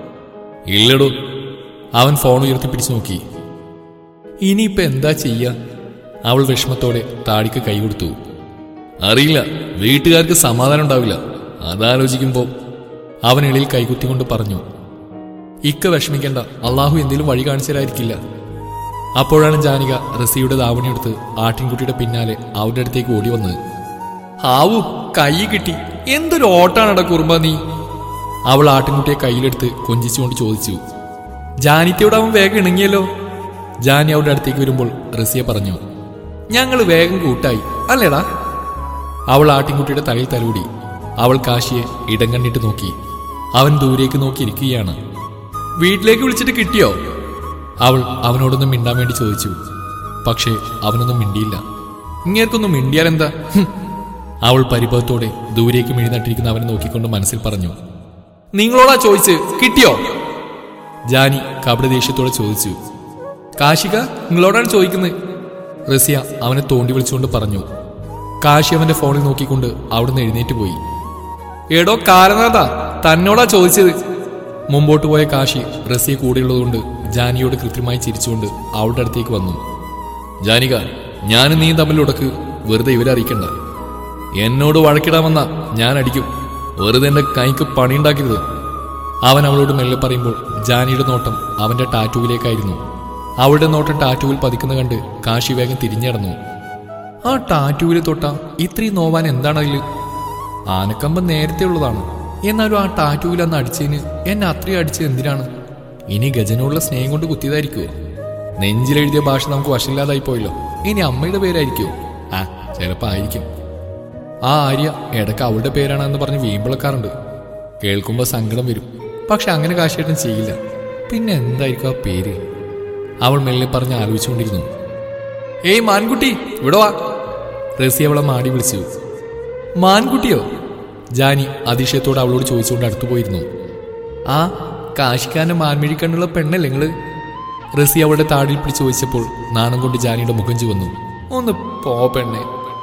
ഇല്ലടോ അവൻ ഫോൺ ഉയർത്തി പിടിച്ചു നോക്കി ഇനിയിപ്പോ എന്താ ചെയ്യ അവൾ വിഷമത്തോടെ താടിക്ക് കൈ കൊടുത്തു അറിയില്ല വീട്ടുകാർക്ക് സമാധാനം ഉണ്ടാവില്ല അതാലോചിക്കുമ്പോ അവൻ എളിൽ കൈകുത്തിക്കൊണ്ട് പറഞ്ഞു ഇക്ക വിഷമിക്കണ്ട അള്ളാഹു എന്തെങ്കിലും വഴി കാണിച്ചതായിരിക്കില്ല അപ്പോഴാണ് ജാനിക റസിയുടെ ദാവണിയെടുത്ത് ആട്ടിൻകുട്ടിയുടെ പിന്നാലെ അവരുടെ അടുത്തേക്ക് ഓടി വന്ന് ഹാവു കൈ കിട്ടി എന്തൊരു ഓട്ടാണടാ കുറുമ്പ നീ അവൾ ആട്ടിൻകുട്ടിയെ കയ്യിലെടുത്ത് കൊഞ്ചിച്ചുകൊണ്ട് ചോദിച്ചു ജാനിത്യയോട് അവൻ വേഗം ഇണങ്ങിയല്ലോ ജാനി അവരുടെ അടുത്തേക്ക് വരുമ്പോൾ റസിയ പറഞ്ഞു ഞങ്ങൾ വേഗം കൂട്ടായി അല്ലേടാ അവൾ ആട്ടിൻകുട്ടിയുടെ തലയിൽ തലോടി അവൾ കാശിയെ ഇടം കണ്ണിട്ട് നോക്കി അവൻ ദൂരേക്ക് നോക്കിയിരിക്കുകയാണ് വീട്ടിലേക്ക് വിളിച്ചിട്ട് കിട്ടിയോ അവൾ അവനോടൊന്നും മിണ്ടാൻ വേണ്ടി ചോദിച്ചു പക്ഷേ അവനൊന്നും മിണ്ടിയില്ല ഇങ്ങേർക്കൊന്നും മിണ്ടിയാൽ എന്താ അവൾ പരിഭവത്തോടെ ദൂരേക്ക് മിഴുന്നട്ടിരിക്കുന്ന അവനെ നോക്കിക്കൊണ്ട് മനസ്സിൽ പറഞ്ഞു നിങ്ങളോടാ ചോദിച്ച് കിട്ടിയോ ജാനി കപട ദേഷ്യത്തോടെ ചോദിച്ചു കാശിക നിങ്ങളോടാണ് ചോദിക്കുന്നത് റസിയ അവനെ തോണ്ടി വിളിച്ചുകൊണ്ട് പറഞ്ഞു കാശി അവന്റെ ഫോണിൽ നോക്കിക്കൊണ്ട് അവിടുന്ന് എഴുന്നേറ്റ് പോയി എടോ കാരനാഥ തന്നോടാ ചോദിച്ചത് മുമ്പോട്ട് പോയ കാശി റസിയ കൂടെയുള്ളതുകൊണ്ട് ജാനിയോട് കൃത്യമായി ചിരിച്ചുകൊണ്ട് അവളുടെ അടുത്തേക്ക് വന്നു ജാനിക ഞാനും നീ തമ്മിൽ ഉടക്ക് വെറുതെ ഇവരെ അറിയിക്കണ്ട എന്നോട് വഴക്കിടാമെന്ന ഞാൻ അടിക്കും വെറുതെ എന്റെ കൈക്ക് പണിയുണ്ടാക്കരുത് അവൻ അവളോട് മെല്ലെ പറയുമ്പോൾ ജാനിയുടെ നോട്ടം അവന്റെ ടാറ്റുവിലേക്കായിരുന്നു അവളുടെ നോട്ടം ടാറ്റുവിൽ പതിക്കുന്ന കണ്ട് കാശി വേഗം തിരിഞ്ഞടന്നു ആ ടാറ്റുവിൽ തൊട്ട ഇത്രയും നോവാൻ എന്താണ് അതിൽ ആനക്കമ്പം നേരത്തെ ഉള്ളതാണ് എന്നാലും ആ ടാറ്റുവിൽ അന്ന് അടിച്ചതിന് എന്നെ അത്രയും അടിച്ചത് എന്തിനാണ് ഇനി ഗജനോടുള്ള സ്നേഹം കൊണ്ട് കുത്തിയതായിരിക്കുമോ നെഞ്ചിലെഴുതിയ ഭാഷ നമുക്ക് വശമില്ലാതായി പോയല്ലോ ഇനി അമ്മയുടെ പേരായിരിക്കുമോ ആ ചിലപ്പോ ആയിരിക്കും ആ ആര്യ ഇടയ്ക്ക് അവളുടെ പേരാണെന്ന് പറഞ്ഞ് വീമ്പിളക്കാറുണ്ട് കേൾക്കുമ്പോൾ സങ്കടം വരും പക്ഷെ അങ്ങനെ കാശിയേട്ടൻ ചെയ്യില്ല പിന്നെ എന്തായിരിക്കും ആ പേര് അവൾ മെല്ലെ പറഞ്ഞ് ആലോചിച്ചുകൊണ്ടിരുന്നു ഏയ് മാൻകുട്ടി ഇവിടെ വാ റസി അവളെ മാടി വിളിച്ചു മാൻകുട്ടിയോ ജാനി അതിശയത്തോട് അവളോട് ചോദിച്ചുകൊണ്ട് അടുത്തു പോയിരുന്നു ആ കാശിക്കാരന്റെ മാൻമിഴി കണ്ണുള്ള പെണ്ണല്ലേ നിങ്ങള് റസി അവളുടെ താടിയിൽ പിടിച്ച് ചോദിച്ചപ്പോൾ നാണം കൊണ്ട് ജാനിയുടെ മുഖം ചുവന്നു ഒന്ന് പോ പെണ്ണെ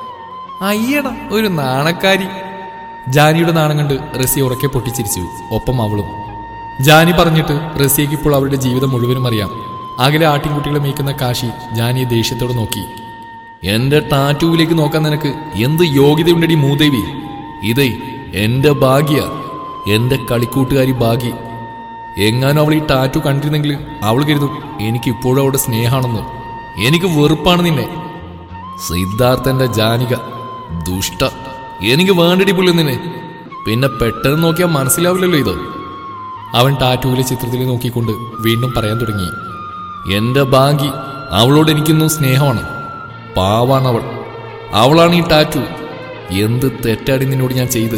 അയ്യട ഒരു നാണക്കാരി ജാനിയുടെ നാണം കണ്ട് റസി ഉറക്കെ പൊട്ടിച്ചിരിച്ചു ഒപ്പം അവളും ജാനി പറഞ്ഞിട്ട് റസിയയ്ക്ക് ഇപ്പോൾ അവരുടെ ജീവിതം മുഴുവനും അറിയാം അകലെ ആട്ടിൻകുട്ടികളെ മേയ്ക്കുന്ന കാശി ജാനിയെ ദേഷ്യത്തോടെ നോക്കി എന്റെ ടാറ്റുവിലേക്ക് നോക്കാൻ നിനക്ക് എന്ത് യോഗ്യതയുണ്ടടി മൂദേവി ഇതേ എന്റെ ഭാഗ്യ എന്റെ കളിക്കൂട്ടുകാരി ഭാഗ്യ എങ്ങാനും അവൾ ഈ ടാറ്റു കണ്ടിരുന്നെങ്കിൽ അവൾ കരുതും എനിക്ക് ഇപ്പോഴും അവളുടെ സ്നേഹമാണെന്ന് എനിക്ക് വെറുപ്പാണ് നിന്നെ സിദ്ധാർത്ഥന്റെ ജാനിക ദുഷ്ട എനിക്ക് വേണ്ടടി പുള്ളി നിന്നെ പിന്നെ പെട്ടെന്ന് നോക്കിയാൽ മനസ്സിലാവില്ലല്ലോ ഇത് അവൻ ടാറ്റുവിലെ ചിത്രത്തിൽ നോക്കിക്കൊണ്ട് വീണ്ടും പറയാൻ തുടങ്ങി എന്റെ ഭാഗ്യ അവളോട് എനിക്കിന്നും സ്നേഹമാണ് പാവാണ് അവൾ അവളാണ് ഈ ടാറ്റു എന്ത് തെറ്റാടി നിന്നോട് ഞാൻ ചെയ്ത്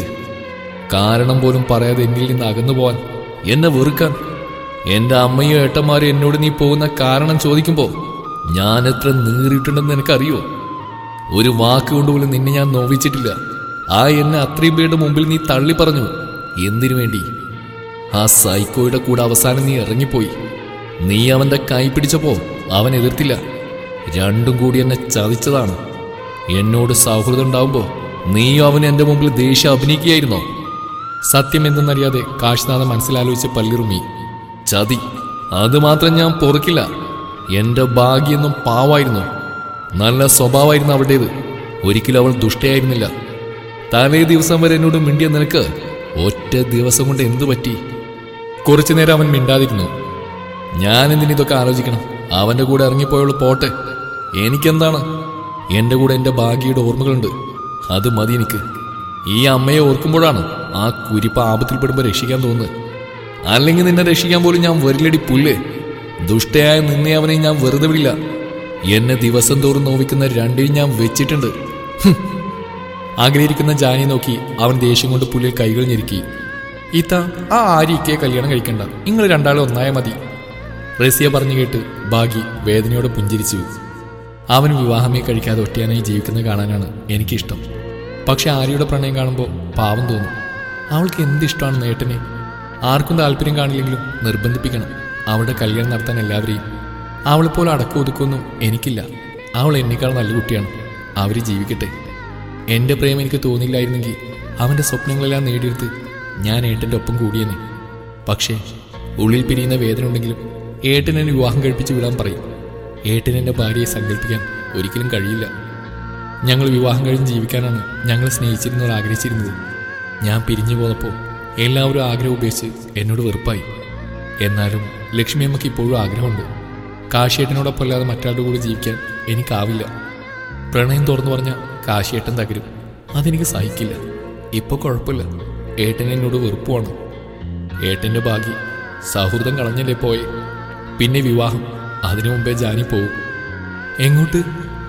കാരണം പോലും പറയാതെ എന്നിൽ നിന്ന് അകന്നു പോവാൻ എന്നെ വെറുക്കാൻ എന്റെ അമ്മയോ ഏട്ടന്മാരും എന്നോട് നീ പോകുന്ന കാരണം ചോദിക്കുമ്പോ ഞാൻ എത്ര നീറിയിട്ടുണ്ടെന്ന് നിനക്കറിയോ ഒരു വാക്ക് കൊണ്ടുപോലും നിന്നെ ഞാൻ നോവിച്ചിട്ടില്ല ആ എന്നെ അത്രയും പേരുടെ മുമ്പിൽ നീ തള്ളി പറഞ്ഞു എന്തിനു വേണ്ടി ആ സൈക്കോയുടെ കൂടെ അവസാനം നീ ഇറങ്ങിപ്പോയി നീ അവന്റെ കൈ പിടിച്ചപ്പോ അവൻ എതിർത്തില്ല രണ്ടും കൂടി എന്നെ ചതിച്ചതാണ് എന്നോട് സൗഹൃദം ഉണ്ടാവുമ്പോ നീയും അവൻ എന്റെ മുമ്പിൽ ദേഷ്യം അഭിനയിക്കുകയായിരുന്നോ സത്യം എന്തെന്നറിയാതെ കാശിനാഥൻ മനസ്സിലാലോചിച്ച് പല്ലിറുമി ചതി അത് മാത്രം ഞാൻ പൊറുക്കില്ല എന്റെ ഭാഗ്യൊന്നും പാവായിരുന്നു നല്ല സ്വഭാവമായിരുന്നു അവളുടേത് ഒരിക്കലും അവൾ ദുഷ്ടയായിരുന്നില്ല തലേ ദിവസം വരെ എന്നോട് മിണ്ടിയ നിനക്ക് ഒറ്റ ദിവസം കൊണ്ട് എന്തു പറ്റി കുറച്ചു നേരം അവൻ മിണ്ടാതിരുന്നു ഞാൻ എന്തിനിതൊക്കെ ആലോചിക്കണം അവന്റെ കൂടെ ഇറങ്ങിപ്പോയുള്ളൂ പോട്ടെ എനിക്കെന്താണ് എന്റെ കൂടെ എന്റെ ഭാഗ്യയുടെ ഓർമ്മകളുണ്ട് അത് മതി എനിക്ക് ഈ അമ്മയെ ഓർക്കുമ്പോഴാണ് ആ കുരിപ്പ ആപത്തിൽപ്പെടുമ്പോൾ രക്ഷിക്കാൻ തോന്നുന്നത് അല്ലെങ്കിൽ നിന്നെ രക്ഷിക്കാൻ പോലും ഞാൻ വരില്ലടി പുല്ല് ദുഷ്ടയായ നിന്നെ അവനെ ഞാൻ വെറുതെ വിടില്ല എന്നെ ദിവസം തോറും നോവിക്കുന്ന രണ്ടിനും ഞാൻ വെച്ചിട്ടുണ്ട് ഹും. അകലെയിരിക്കുന്ന ജാനി നോക്കി അവൻ ദേഷ്യം കൊണ്ട് പുല്ലിൽ കൈകൾ ഞെരുക്കി ഈത്ത ആ ആര്യയ്ക്ക് കല്യാണം കഴിക്കണ്ട നിങ്ങൾ രണ്ടാളും ഒന്നായ മതി റസിയ പറഞ്ഞു കേട്ട് ബാഗി വേദനയോടെ പുഞ്ചിരിച്ചു അവൻ വിവാഹമേ കഴിക്കാതെ ഒറ്റയാനായി ജീവിക്കുന്നത് കാണാനാണ് എനിക്കിഷ്ടം പക്ഷെ ആര്യയുടെ പ്രണയം കാണുമ്പോൾ പാവം തോന്നും അവൾക്ക് എന്ത് ഇഷ്ടമാണ് നേട്ടനെ ആർക്കും താല്പര്യം കാണില്ലെങ്കിലും നിർബന്ധിപ്പിക്കണം അവളുടെ കല്യാണം നടത്താൻ എല്ലാവരെയും അവളെപ്പോലെ അടക്കം ഒതുക്കൊന്നും എനിക്കില്ല അവൾ എന്നേക്കാൾ നല്ല കുട്ടിയാണ് അവർ ജീവിക്കട്ടെ എൻ്റെ പ്രേമം എനിക്ക് തോന്നിയില്ലായിരുന്നെങ്കിൽ അവൻ്റെ സ്വപ്നങ്ങളെല്ലാം നേടിയെടുത്ത് ഞാൻ ഏട്ടൻ്റെ ഒപ്പം കൂടിയെന്നെ പക്ഷേ ഉള്ളിൽ പിരിയുന്ന വേദന ഉണ്ടെങ്കിലും ഏട്ടൻ എന്നെ വിവാഹം കഴിപ്പിച്ച് വിടാൻ പറയും ഏട്ടൻ എൻ്റെ ഭാര്യയെ സങ്കല്പിക്കാൻ ഒരിക്കലും കഴിയില്ല ഞങ്ങൾ വിവാഹം കഴിഞ്ഞ് ജീവിക്കാനാണ് ഞങ്ങൾ സ്നേഹിച്ചിരുന്നവർ ആഗ്രഹിച്ചിരുന്നത് ഞാൻ പിരിഞ്ഞു പോന്നപ്പോൾ എല്ലാവരും ആഗ്രഹം ഉപേക്ഷിച്ച് എന്നോട് വെറുപ്പായി എന്നാലും ലക്ഷ്മിയമ്മയ്ക്ക് ഇപ്പോഴും ആഗ്രഹമുണ്ട് കാശിയേട്ടനോടൊപ്പം അല്ലാതെ മറ്റാളുടെ കൂടെ ജീവിക്കാൻ എനിക്കാവില്ല പ്രണയം തുറന്നു പറഞ്ഞ കാശിയേട്ടൻ തകരും അതെനിക്ക് സഹിക്കില്ല ഇപ്പൊ കുഴപ്പമില്ല ഏട്ടൻ എന്നോട് വെറുപ്പുമാണ് ഏട്ടന്റെ ഭാഗ്യം സൗഹൃദം കളഞ്ഞല്ലേ പോയെ പിന്നെ വിവാഹം അതിനു മുമ്പേ ജാനി പോവും എങ്ങോട്ട്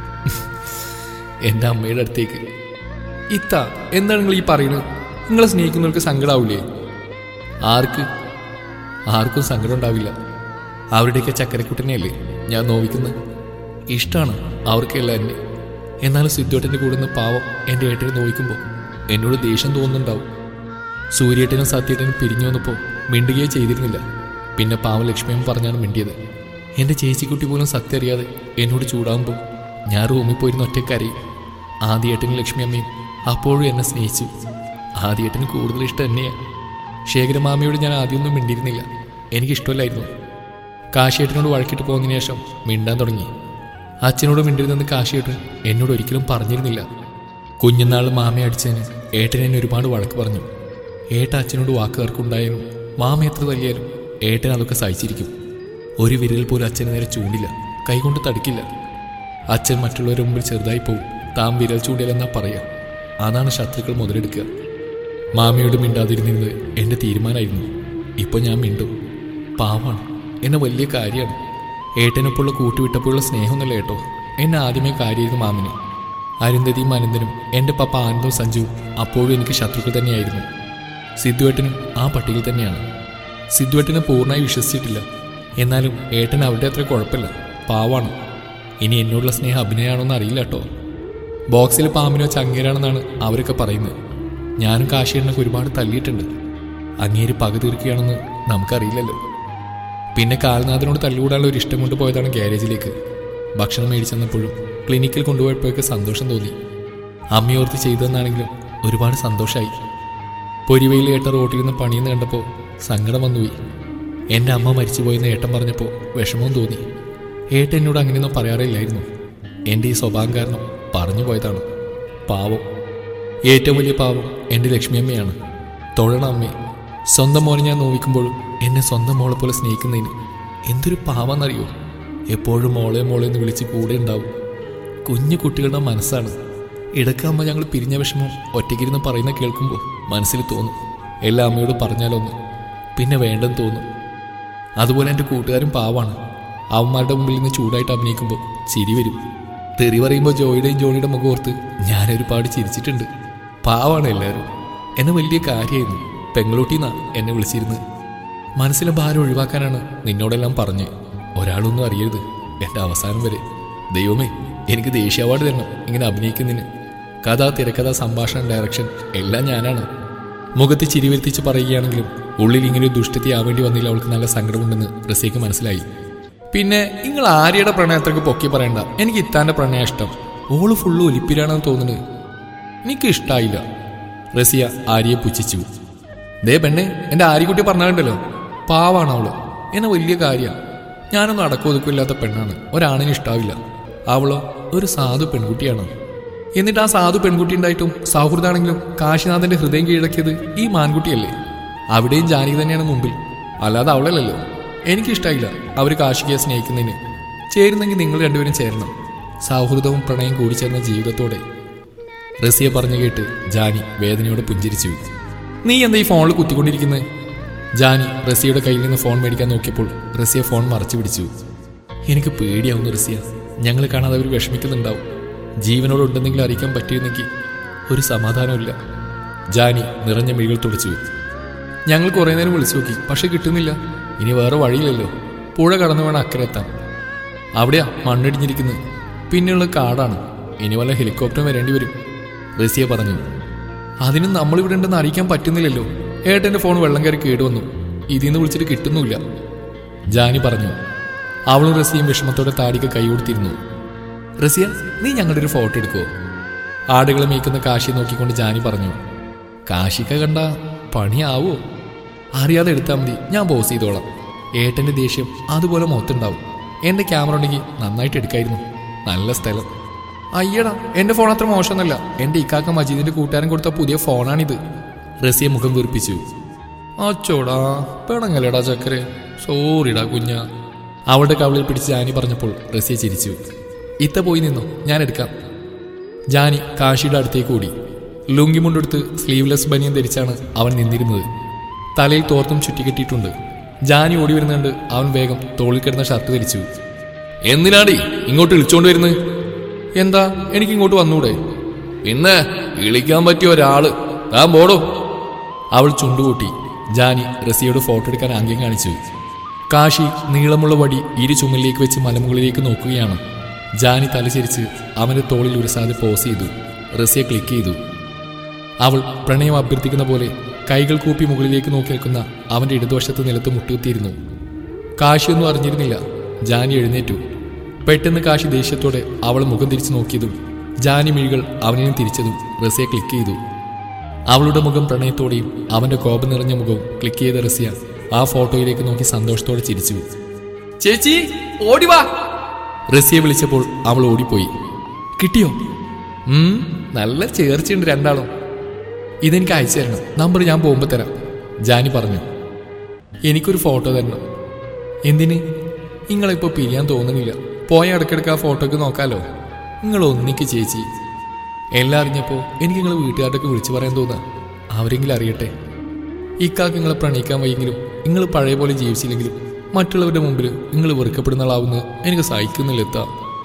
എൻ്റെ അമ്മയുടെ അടുത്തേക്ക് ഇത്ത എന്താണ് നിങ്ങൾ ഈ പറയുന്നത് നിങ്ങളെ സ്നേഹിക്കുന്നവർക്ക് സങ്കടാവില്ലേ ആർക്ക് ആർക്കും സങ്കടം ഉണ്ടാവില്ല അവരുടെയൊക്കെ ചക്കരക്കുട്ടനെയല്ലേ ഞാൻ നോവിക്കുന്നത് ഇഷ്ടമാണ് അവർക്കെല്ലാം എന്നെ എന്നാലും സിദ്ധുവേട്ടൻ്റെ കൂടെ നിന്ന് പാവം എൻ്റെ ഏട്ടനെ നോവിക്കുമ്പോൾ എന്നോട് ദേഷ്യം തോന്നുന്നുണ്ടാവും സൂര്യേട്ടനും സത്യേട്ടനും പിരിഞ്ഞു വന്നപ്പോൾ മിണ്ടുകയേ ചെയ്തിരുന്നില്ല പിന്നെ പാവം ലക്ഷ്മിയമ്മ പറഞ്ഞാണ് മിണ്ടിയത് എൻ്റെ ചേച്ചിക്കുട്ടി പോലും സത്യം അറിയാതെ എന്നോട് ചൂടാകുമ്പോൾ ഞാൻ റൂമിൽ പോയിരുന്ന ഒറ്റക്കരയും ആദ്യേട്ടനും ലക്ഷ്മിയമ്മയും അപ്പോഴും എന്നെ സ്നേഹിച്ചു ആദ്യേട്ടന് കൂടുതൽ ഇഷ്ടം എന്നെയാണ് ശേഖരമാമയോട് ഞാൻ ആദ്യമൊന്നും മിണ്ടിയിരുന്നില്ല എനിക്കിഷ്ടമല്ലായിരുന്നു കാശിയേട്ടനോട് വഴക്കിട്ട് പോകുന്നതിന് ശേഷം മിണ്ടാൻ തുടങ്ങി അച്ഛനോട് മിണ്ടിരുന്നെന്ന് കാശിയേട്ടൻ എന്നോട് ഒരിക്കലും പറഞ്ഞിരുന്നില്ല കുഞ്ഞുനാൾ മാമയെ അടിച്ചതിന് ഏട്ടൻ എന്നെ ഒരുപാട് വഴക്ക് പറഞ്ഞു ഏട്ട അച്ഛനോട് വാക്ക് തർക്കുണ്ടായാലും മാമ എത്ര തല്ലിയാലും ഏട്ടൻ അതൊക്കെ സഹിച്ചിരിക്കും ഒരു വിരൽ പോലും അച്ഛന് നേരെ ചൂണ്ടില്ല കൈകൊണ്ട് തടുക്കില്ല അച്ഛൻ മറ്റുള്ളവരുടെ മുമ്പിൽ ചെറുതായി പോവും താൻ വിരൽ ചൂണ്ടില്ലെന്നാ പറയാ അതാണ് ശത്രുക്കൾ മുതലെടുക്കുക മാമയോട് മിണ്ടാതിരുന്നത് എൻ്റെ തീരുമാനമായിരുന്നു ഇപ്പോൾ ഞാൻ മിണ്ടും പാവാണ് എന്നെ വലിയ കാര്യമാണ് ഏട്ടനൊപ്പമുള്ള കൂട്ടുവിട്ടപ്പോഴുള്ള സ്നേഹമൊന്നുമല്ല ഏട്ടോ എന്നെ ആദ്യമേ കാര്യമായിരുന്നു മാമിന് അരുന്ധതിയും അനന്തനും എൻ്റെ പപ്പ ആനന്ദവും സഞ്ജുവും അപ്പോഴും എനിക്ക് ശത്രുക്കൾ തന്നെയായിരുന്നു സിദ്ധുവേട്ടനും ആ പട്ടികയിൽ തന്നെയാണ് സിദ്ധുവേട്ടനെ പൂർണ്ണമായി വിശ്വസിച്ചിട്ടില്ല എന്നാലും ഏട്ടൻ അവരുടെ അത്ര കുഴപ്പമില്ല പാവാണ് ഇനി എന്നോടുള്ള സ്നേഹം അഭിനയമാണോന്ന് അറിയില്ല കേട്ടോ ബോക്സിൽ പാമ്പിനോ ചങ്ങേരാണെന്നാണ് അവരൊക്കെ പറയുന്നത് ഞാനും കാശിയേട്ടനൊക്കെ ഒരുപാട് തല്ലിയിട്ടുണ്ട് അങ്ങേര് പക തീർക്കുകയാണെന്ന് നമുക്കറിയില്ലല്ലോ പിന്നെ കാൽനാഥനോട് തല്ലുകൂടാനുള്ള ഒരു ഇഷ്ടം കൊണ്ട് പോയതാണ് ഗ്യാരേജിലേക്ക് ഭക്ഷണം മേടിച്ചെന്നപ്പോഴും ക്ലിനിക്കിൽ കൊണ്ടുപോയപ്പോഴൊക്കെ സന്തോഷം തോന്നി അമ്മയോർത്ത് ചെയ്തതെന്നാണെങ്കിലും ഒരുപാട് സന്തോഷമായി പൊരിവയിൽ ഏട്ട റോട്ടിൽ നിന്ന് പണിയെന്ന് കണ്ടപ്പോൾ സങ്കടം വന്നുപോയി എൻ്റെ അമ്മ മരിച്ചുപോയെന്ന് ഏട്ടൻ പറഞ്ഞപ്പോൾ വിഷമവും തോന്നി ഏട്ടൻ എന്നോട് അങ്ങനെയൊന്നും പറയാറില്ലായിരുന്നു എൻ്റെ ഈ സ്വഭാവം കാരണം പറഞ്ഞു പോയതാണ് പാവം ഏറ്റവും വലിയ പാവം എൻ്റെ ലക്ഷ്മിയമ്മയാണ് തൊഴണ അമ്മേ സ്വന്തം മോനെ ഞാൻ നോവിക്കുമ്പോഴും എന്നെ സ്വന്തം മോളെ പോലെ സ്നേഹിക്കുന്നതിന് എന്തൊരു പാവാന്നറിയോ എപ്പോഴും മോളെ മോളെ എന്ന് വിളിച്ച് കൂടെ ഉണ്ടാവും കുഞ്ഞു കുട്ടികളുടെ മനസ്സാണ് ഇടയ്ക്കമ്മ ഞങ്ങൾ പിരിഞ്ഞ വിഷമം ഒറ്റയ്ക്കിരുന്ന് പറയുന്ന കേൾക്കുമ്പോൾ മനസ്സിൽ തോന്നും എല്ലാ അമ്മയോട് പറഞ്ഞാലൊന്ന് പിന്നെ വേണ്ടെന്ന് തോന്നും അതുപോലെ എൻ്റെ കൂട്ടുകാരും പാവാണ് അവന്മാരുടെ മുമ്പിൽ നിന്ന് ചൂടായിട്ട് അഭിനയിക്കുമ്പോൾ ചിരി വരും തെറി പറയുമ്പോൾ ജോയിയുടെയും ജോണിയുടെ മുഖം ഓർത്ത് ഞാൻ ഒരുപാട് ചിരിച്ചിട്ടുണ്ട് പാവാണ് എല്ലാവരും എന്നെ വലിയ കാര്യമായിരുന്നു പെങ്ങളൂട്ടിന്നാ എന്നെ വിളിച്ചിരുന്നത് മനസ്സിലെ ഭാരം ഒഴിവാക്കാനാണ് നിന്നോടെല്ലാം പറഞ്ഞ് ഒരാളൊന്നും അറിയരുത് എൻ്റെ അവസാനം വരെ ദൈവമേ എനിക്ക് ദേശീയ അവാർഡ് തരണം ഇങ്ങനെ അഭിനയിക്കുന്നതിന് കഥ തിരക്കഥ സംഭാഷണം ഡയറക്ഷൻ എല്ലാം ഞാനാണ് മുഖത്ത് ചിരി വരുത്തിച്ച് പറയുകയാണെങ്കിലും ഉള്ളിൽ ഇങ്ങനെ ഒരു ദുഷ്ടത്തി ആവേണ്ടി വന്നില്ല അവൾക്ക് നല്ല സങ്കടമുണ്ടെന്ന് റസിയക്ക് മനസ്സിലായി പിന്നെ നിങ്ങൾ ആര്യയുടെ പ്രണയത്തേക്ക് പൊക്കി പറയണ്ട എനിക്ക് ഇത്താന്റെ പ്രണയം ഇഷ്ടം ഓള് ഫുള്ള് ഒലിപ്പിലാണെന്ന് തോന്നുന്നത് എനിക്ക് ഇഷ്ടായില്ല റസിയ ആര്യയെ പുച്ഛിച്ചു ദേ പെണ്ണെ എന്റെ ആര്യക്കുട്ടി പറഞ്ഞാലുണ്ടല്ലോ പാവാണ് അവള് എന്നെ വലിയ കാര്യമാണ് ഞാനൊന്നും അടക്കമൊതുക്കില്ലാത്ത പെണ്ണാണ് ഒരാണിന് ഇഷ്ടാവില്ല അവളോ ഒരു സാധു പെൺകുട്ടിയാണ് എന്നിട്ട് ആ സാധു പെൺകുട്ടി ഉണ്ടായിട്ടും സൗഹൃദമാണെങ്കിലും കാശിനാഥന്റെ ഹൃദയം കീഴടക്കിയത് ഈ മാൻകുട്ടിയല്ലേ അവിടെയും ജാനകി തന്നെയാണ് മുമ്പിൽ അല്ലാതെ അവളല്ലല്ലോ എനിക്കിഷ്ടായില്ല അവർ കാശികയെ സ്നേഹിക്കുന്നതിന് ചേരുന്നെങ്കിൽ നിങ്ങൾ രണ്ടുപേരും ചേരണം സൗഹൃദവും പ്രണയം കൂടിച്ചേർന്ന ജീവിതത്തോടെ റസിയ പറഞ്ഞു കേട്ട് ജാനി വേദനയോടെ പുഞ്ചിരിച്ചു നീ എന്താ ഈ ഫോണിൽ കുത്തിക്കൊണ്ടിരിക്കുന്നത് ജാനി റസിയുടെ കയ്യിൽ നിന്ന് ഫോൺ മേടിക്കാൻ നോക്കിയപ്പോൾ റസിയ ഫോൺ മറച്ചു പിടിച്ചു എനിക്ക് പേടിയാവുന്നു റസിയ ഞങ്ങൾ കാണാതെ അവർ വിഷമിക്കുന്നുണ്ടാവും ജീവനോടുണ്ടെന്നെങ്കിലും അറിയിക്കാൻ പറ്റിയിരുന്നെങ്കിൽ ഒരു സമാധാനമില്ല ജാനി നിറഞ്ഞ മിഴികൾ തുടച്ചു ഞങ്ങൾ കുറേ നേരം വിളിച്ചു നോക്കി പക്ഷെ കിട്ടുന്നില്ല ഇനി വേറെ വഴിയില്ലല്ലോ പുഴ കടന്നു വേണം അക്കരെ എത്താൻ അവിടെയാ മണ്ണിടിഞ്ഞിരിക്കുന്നത് പിന്നെയുള്ള കാടാണ് ഇനി വല്ല ഹെലികോപ്റ്റർ വരേണ്ടി വരും റസിയ പറഞ്ഞു അതിന് നമ്മളിവിടെ ഉണ്ടെന്ന് അറിയിക്കാൻ പറ്റുന്നില്ലല്ലോ ഏട്ടൻ്റെ ഫോൺ വെള്ളം കയറി കേടുവന്നു ഇതിൽ നിന്ന് വിളിച്ചിട്ട് കിട്ടുന്നുമില്ല ജാനി പറഞ്ഞു അവളും റസിയും വിഷമത്തോടെ താടിക്ക് കൈ കൊടുത്തിരുന്നു റസിയ നീ ഞങ്ങളുടെ ഒരു ഫോട്ടോ എടുക്കുമോ ആടുകളെ മേയ്ക്കുന്ന കാശി നോക്കിക്കൊണ്ട് ജാനി പറഞ്ഞു കാശിക്ക കണ്ട പണിയാവോ അറിയാതെ എടുത്താൽ മതി ഞാൻ പോസ് ചെയ്തോളാം ഏട്ടന്റെ ദേഷ്യം അതുപോലെ മൊത്തുണ്ടാവും എന്റെ ക്യാമറ ഉണ്ടെങ്കിൽ നന്നായിട്ട് എടുക്കായിരുന്നു നല്ല സ്ഥലം അയ്യടാ എന്റെ ഫോൺ അത്ര മോശമൊന്നുമല്ല എന്റെ ഇക്കാക്ക മജീദിന്റെ കൂട്ടുകാരൻ കൊടുത്ത പുതിയ ഫോണാണിത് റസിയ മുഖം വീർപ്പിച്ചു അച്ചോടാ പിണങ്ങലടാ ചക്കരെ സോറിടാ കുഞ്ഞ അവളുടെ കവളിൽ പിടിച്ച് ജാനി പറഞ്ഞപ്പോൾ റസിയ ചിരിച്ചു ഇത്ത പോയി നിന്നോ ഞാൻ എടുക്കാം ജാനി കാശിയുടെ അടുത്തേക്ക് ഓടി ലുങ്കി മുണ്ടെടുത്ത് സ്ലീവ്ലെസ് ബനിയൻ ധരിച്ചാണ് അവൻ നിന്നിരുന്നത് തലയിൽ തോർത്തും ചുറ്റിക്കെട്ടിയിട്ടുണ്ട് ജാനി ഓടി വരുന്നുണ്ട് അവൻ വേഗം തോളിൽ കിടന്ന ഷർട്ട് ധരിച്ചു എന്തിനാടി ഇങ്ങോട്ട് ഇളിച്ചോണ്ട് വരുന്നത് എന്താ എനിക്ക് ഇങ്ങോട്ട് വന്നൂടെ പിന്നെ ഇളിക്കാൻ പറ്റിയ ഒരാള് താൻ പോടോ അവൾ ചുണ്ടുകൂട്ടി ജാനി റസിയോട് ഫോട്ടോ എടുക്കാൻ ആംഗ്യം കാണിച്ചു കാശി നീളമുള്ള വടി ഇരു ചുമലിലേക്ക് വെച്ച് മലമുകളിലേക്ക് നോക്കുകയാണ് ജാനി തലചരിച്ച് അവന്റെ തോളിൽ ഉരസാതെ പോസ് ചെയ്തു റസിയെ ക്ലിക്ക് ചെയ്തു അവൾ പ്രണയം അഭ്യർത്ഥിക്കുന്ന പോലെ കൈകൾ കൂപ്പി മുകളിലേക്ക് നോക്കി നിൽക്കുന്ന അവന്റെ ഇടതുവശത്ത് നിലത്ത് മുട്ടുകുത്തിയിരുന്നു കാശിയൊന്നും അറിഞ്ഞിരുന്നില്ല ജാനി എഴുന്നേറ്റു പെട്ടെന്ന് കാശി ദേഷ്യത്തോടെ അവൾ മുഖം തിരിച്ചു നോക്കിയതും ജാനി മിഴികൾ അവനിലും തിരിച്ചതും റസിയെ ക്ലിക്ക് ചെയ്തു അവളുടെ മുഖം പ്രണയത്തോടെയും അവന്റെ കോപം നിറഞ്ഞ മുഖവും ക്ലിക്ക് ചെയ്ത റസിയ ആ ഫോട്ടോയിലേക്ക് നോക്കി സന്തോഷത്തോടെ ചിരിച്ചു ചേച്ചി ഓടി വാ റസിയെ വിളിച്ചപ്പോൾ അവൾ ഓടിപ്പോയി കിട്ടിയോ ഉം നല്ല ചേർച്ചയുണ്ട് രണ്ടാളും ഇതെനിക്ക് അയച്ചു തരണം നമ്പർ ഞാൻ പോകുമ്പോൾ തരാം ജാനി പറഞ്ഞു എനിക്കൊരു ഫോട്ടോ തരണം എന്തിന് നിങ്ങളിപ്പോൾ പിരിയാൻ തോന്നുന്നില്ല പോയ ഇടയ്ക്കിടയ്ക്ക് ആ ഫോട്ടോക്ക് നോക്കാലോ നിങ്ങൾ ഒന്നിക്ക് ചേച്ചി എല്ലാം അറിഞ്ഞപ്പോൾ എനിക്ക് നിങ്ങൾ വീട്ടുകാരുടെയൊക്കെ വിളിച്ചു പറയാൻ തോന്നുക അവരെങ്കിലും അറിയട്ടെ ഇക്കാക്ക് നിങ്ങളെ പ്രണയിക്കാൻ വയ്യെങ്കിലും നിങ്ങൾ പഴയ പോലെ ജീവിച്ചില്ലെങ്കിലും മറ്റുള്ളവരുടെ മുമ്പിൽ നിങ്ങൾ വെറുക്കപ്പെടുന്ന ആളാവുന്നത് എനിക്ക് സഹിക്കുന്നില്ല എത്താ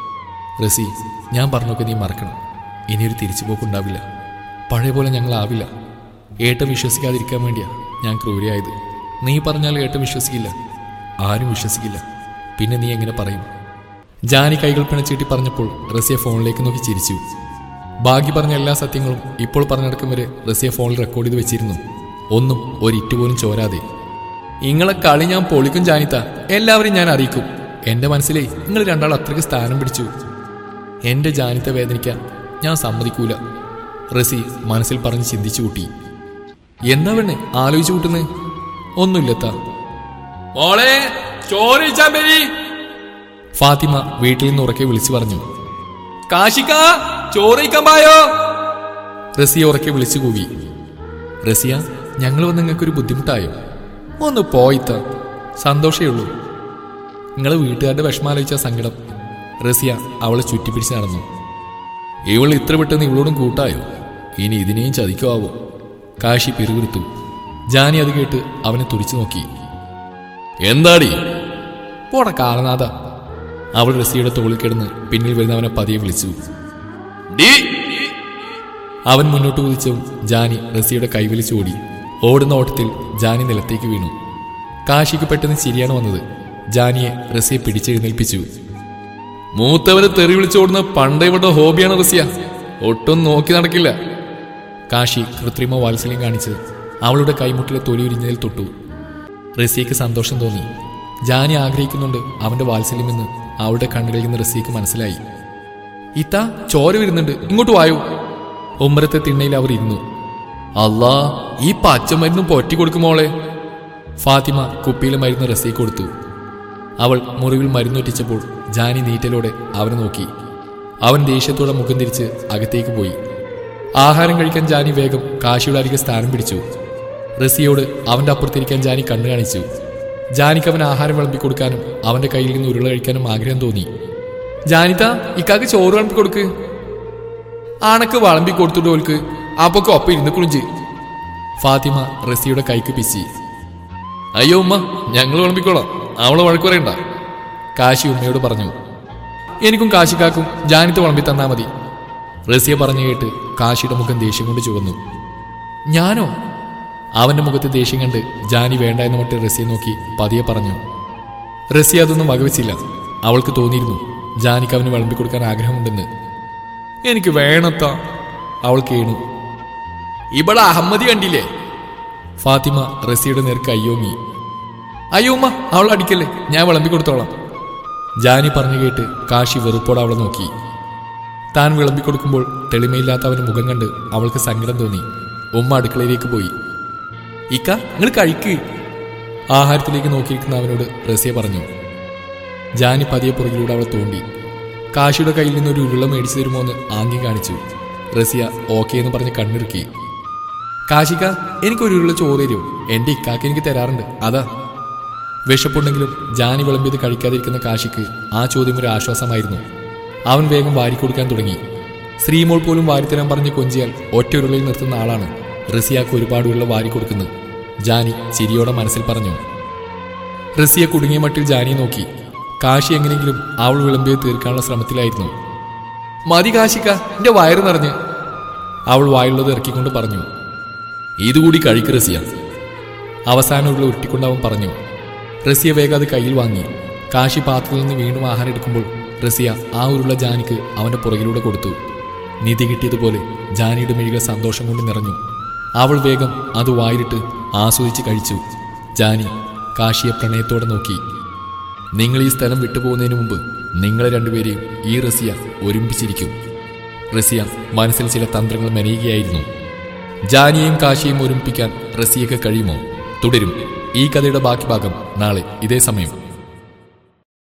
റസി ഞാൻ പറഞ്ഞൊക്കെ നീ മറക്കണം ഇനിയൊരു തിരിച്ചുപോക്കുണ്ടാവില്ല പഴയ പോലെ ഞങ്ങളാവില്ല ഏട്ടം വിശ്വസിക്കാതിരിക്കാൻ വേണ്ടിയാ ഞാൻ ക്രൂരയായത് നീ പറഞ്ഞാൽ ഏട്ടം വിശ്വസിക്കില്ല ആരും വിശ്വസിക്കില്ല പിന്നെ നീ എങ്ങനെ പറയും ജാനി കൈകൾ പിണച്ചീട്ടി പറഞ്ഞപ്പോൾ റസിയ ഫോണിലേക്ക് നോക്കി ചിരിച്ചു ബാക്കി പറഞ്ഞ എല്ലാ സത്യങ്ങളും ഇപ്പോൾ പറഞ്ഞെടുക്കും വരെ റസിയ ഫോണിൽ റെക്കോർഡ് ചെയ്ത് വെച്ചിരുന്നു ഒന്നും ഒരിറ്റ് പോലും ചോരാതെ ഇങ്ങളെ കളി ഞാൻ പൊളിക്കും ജാനിത്ത എല്ലാവരും ഞാൻ അറിയിക്കും എന്റെ മനസ്സിലേ നിങ്ങൾ രണ്ടാൾ അത്രയ്ക്ക് സ്ഥാനം പിടിച്ചു എന്റെ ജാനിത്ത വേദനിക്കാൻ ഞാൻ സമ്മതിക്കൂല റസി മനസ്സിൽ പറഞ്ഞ് ചിന്തിച്ചു കൂട്ടി എന്താ വേണേ ആലോചിച്ചു കൂട്ടുന്നേ ഒന്നുമില്ലത്താ മോളെ ചോറിച്ചാൻ വരി ഫാത്തിമ വീട്ടിൽ നിന്ന് ഉറക്കെ വിളിച്ചു പറഞ്ഞു കാശിക്ക ചോറിക്കാൻ പായോ റസിയ ഉറക്കെ വിളിച്ചു കൂവി റസിയ ഞങ്ങൾ വന്ന് നിങ്ങൾക്കൊരു ബുദ്ധിമുട്ടായോ ഒന്ന് പോയിത്ത സന്തോഷേ ഉള്ളൂ നിങ്ങൾ വീട്ടുകാരുടെ വിഷമാലോചിച്ച സങ്കടം റസിയ അവളെ ചുറ്റിപ്പിടിച്ച് നടന്നു ഇവൾ ഇത്ര പെട്ടെന്ന് ഇവളോടും കൂട്ടായോ ഇനി ഇതിനെയും ചതിക്കുമാവോ കാശി പിറുവിറുത്തു ജാനി അത് കേട്ട് അവനെ തുടിച്ചു നോക്കി എന്താടി പോട കാലനാഥ അവൾ റസിയുടെ തോളിൽ കിടന്ന് പിന്നിൽ വരുന്നവനെ പതിയെ വിളിച്ചു ഡി അവൻ മുന്നോട്ട് കുതിച്ചവും ജാനി റസിയുടെ കൈവലിച്ച് ഓടി ഓടുന്ന ഓട്ടത്തിൽ ജാനി നിലത്തേക്ക് വീണു കാശിക്ക് പെട്ടെന്ന് ചിരിയാണ് വന്നത് ജാനിയെ റസിയെ പിടിച്ചെഴുന്നേൽപ്പിച്ചു മൂത്തവരെ തെറി വിളിച്ചോടുന്ന പണ്ടേ ഇവിടെ ഹോബിയാണ് റസിയ ഒട്ടും നോക്കി നടക്കില്ല കാശി കൃത്രിമ വാത്സല്യം കാണിച്ച് അവളുടെ കൈമുട്ടിലെ തൊലി ഉരിഞ്ഞതിൽ തൊട്ടു റസിയക്ക് സന്തോഷം തോന്നി ജാനി ആഗ്രഹിക്കുന്നുണ്ട് അവന്റെ വാത്സല്യമെന്ന് അവളുടെ കണ്ണുകളിൽ നിന്ന് റസിയക്ക് മനസ്സിലായി ഇത്ത ചോര വരുന്നുണ്ട് ഇങ്ങോട്ട് വായോ ഉമ്മരത്തെ തിണ്ണയിൽ അവർ ഇരുന്നു അല്ലാ ഈ പച്ചമരുന്നും പൊറ്റി കൊടുക്കുമോളെ ഫാത്തിമ കുപ്പിയിലെ മരുന്ന് റസിയെ കൊടുത്തു അവൾ മുറിവിൽ മരുന്നൊറ്റിച്ചപ്പോൾ ജാനി നീറ്റലോടെ അവനെ നോക്കി അവൻ ദേഷ്യത്തോടെ മുഖം തിരിച്ച് അകത്തേക്ക് പോയി ആഹാരം കഴിക്കാൻ ജാനി വേഗം കാശിയുടെ അരികെ സ്ഥാനം പിടിച്ചു റസിയോട് അവന്റെ അപ്പുറത്തിരിക്കാൻ ജാനി കണ്ണു കാണിച്ചു ജാനിക്ക് അവൻ ആഹാരം വിളമ്പി കൊടുക്കാനും അവന്റെ കയ്യിൽ നിന്ന് ഉരുള കഴിക്കാനും ആഗ്രഹം തോന്നി ജാനിത ഇക്കാക്ക് ചോറ് വിളമ്പി കൊടുക്ക് ആണക്ക് വളമ്പി കൊടുത്തിട്ട് ഓൽക്ക് അപ്പൊക്കെ ഒപ്പം ഇരുന്ന് കുളിഞ്ച് ഫാത്തിമ റസിയുടെ കൈക്ക് പിച്ചി അയ്യോ ഉമ്മ ഞങ്ങൾ വിളമ്പിക്കോളാം അവളെ വഴക്ക് പറയണ്ട കാശി ഉമ്മയോട് പറഞ്ഞു എനിക്കും കാശിക്കാക്കും ജാനിത്ത് വിളമ്പി തന്നാ മതി റസിയ പറഞ്ഞു കേട്ട് കാശിയുടെ മുഖം ദേഷ്യം കൊണ്ട് ചുവന്നു ഞാനോ അവന്റെ മുഖത്ത് ദേഷ്യം കണ്ട് ജാനി വേണ്ട എന്ന് മട്ട് റസിയെ നോക്കി പതിയെ പറഞ്ഞു റസിയ അതൊന്നും വകവെച്ചില്ല അവൾക്ക് തോന്നിയിരുന്നു ജാനിക്ക് അവന് വിളമ്പി കൊടുക്കാൻ ആഗ്രഹമുണ്ടെന്ന് എനിക്ക് വേണത്താ അവൾ കേണു ഇവിടെ അഹമ്മദി കണ്ടില്ലേ ഫാത്തിമ റസിയുടെ നേർക്ക് അയ്യോങ്ങി അയ്യോ ഉമ്മ അവൾ അടിക്കല്ലേ ഞാൻ വിളമ്പി കൊടുത്തോളാം ജാനി പറഞ്ഞു കേട്ട് കാശി വെറുപ്പോടെ അവളെ നോക്കി താൻ വിളമ്പി കൊടുക്കുമ്പോൾ തെളിമയില്ലാത്ത അവന്റെ മുഖം കണ്ട് അവൾക്ക് സങ്കടം തോന്നി ഉമ്മ അടുക്കളയിലേക്ക് പോയി ഇക്ക നിങ്ങൾ കഴിക്ക് ആഹാരത്തിലേക്ക് നോക്കിയിരിക്കുന്ന അവനോട് റസിയ പറഞ്ഞു ജാനി പതിയെ പുറകിലൂടെ അവളെ തോണ്ടി കാശിയുടെ കയ്യിൽ നിന്ന് ഒരു ഉരുള മേടിച്ചു തരുമോ എന്ന് ആംഗ്യം കാണിച്ചു റസിയ ഓക്കെ എന്ന് പറഞ്ഞ് കണ്ണിറുക്കി കാശിക്ക എനിക്കൊരു ഉരുള ചോറ് തരുമോ എന്റെ ഇക്കാക്ക് എനിക്ക് തരാറുണ്ട് അതാ വിശപ്പുണ്ടെങ്കിലും ജാനി വിളമ്പിയത് കഴിക്കാതിരിക്കുന്ന കാശിക്ക് ആ ചോദ്യം ഒരു ആശ്വാസമായിരുന്നു അവൻ വേഗം വാരിക്കൊടുക്കാൻ തുടങ്ങി ശ്രീമോൾ പോലും വാരിത്തരാൻ പറഞ്ഞ് കൊഞ്ചിയാൽ ഒറ്റ ഉരുളയിൽ നിർത്തുന്ന ആളാണ് റസിയാക്ക് ഒരുപാട് ഉരുള വാരിക്കൊടുക്കുന്നത് ജാനി ചിരിയോടെ മനസ്സിൽ പറഞ്ഞു റസിയ കുടുങ്ങിയ മട്ടിൽ ജാനിയെ നോക്കി കാശി എങ്ങനെയെങ്കിലും അവൾ വിളമ്പിയത് തീർക്കാനുള്ള ശ്രമത്തിലായിരുന്നു മതി കാശിക്ക എന്റെ വയറ് നിറഞ്ഞ് അവൾ വായുള്ളത് ഇറക്കിക്കൊണ്ട് പറഞ്ഞു ഇതുകൂടി കഴിക്ക് റസിയ അവസാനം ഉള്ള ഉരുട്ടിക്കൊണ്ട് അവൻ പറഞ്ഞു റസിയ വേഗം അത് കയ്യിൽ വാങ്ങി കാശി പാത്രത്തിൽ നിന്ന് വീണ്ടും ആഹാരം എടുക്കുമ്പോൾ റസിയ ആ ഉരുള ജാനിക്ക് അവന്റെ പുറകിലൂടെ കൊടുത്തു നിധി കിട്ടിയതുപോലെ ജാനിയുടെ മിഴികൾ സന്തോഷം കൊണ്ട് നിറഞ്ഞു അവൾ വേഗം അത് വായിലിട്ട് ആസ്വദിച്ച് കഴിച്ചു ജാനി കാശിയെ പ്രണയത്തോടെ നോക്കി നിങ്ങൾ ഈ സ്ഥലം വിട്ടുപോകുന്നതിന് മുമ്പ് നിങ്ങളെ രണ്ടുപേരെയും ഈ റസിയ ഒരുമിപ്പിച്ചിരിക്കും റസിയ മനസ്സിൽ ചില തന്ത്രങ്ങൾ മെനയുകയായിരുന്നു ജാനിയെയും കാശിയെയും ഒരുമിപ്പിക്കാൻ റസിയക്ക് കഴിയുമോ തുടരും ഈ കഥയുടെ ബാക്കി ഭാഗം നാളെ ഇതേ സമയം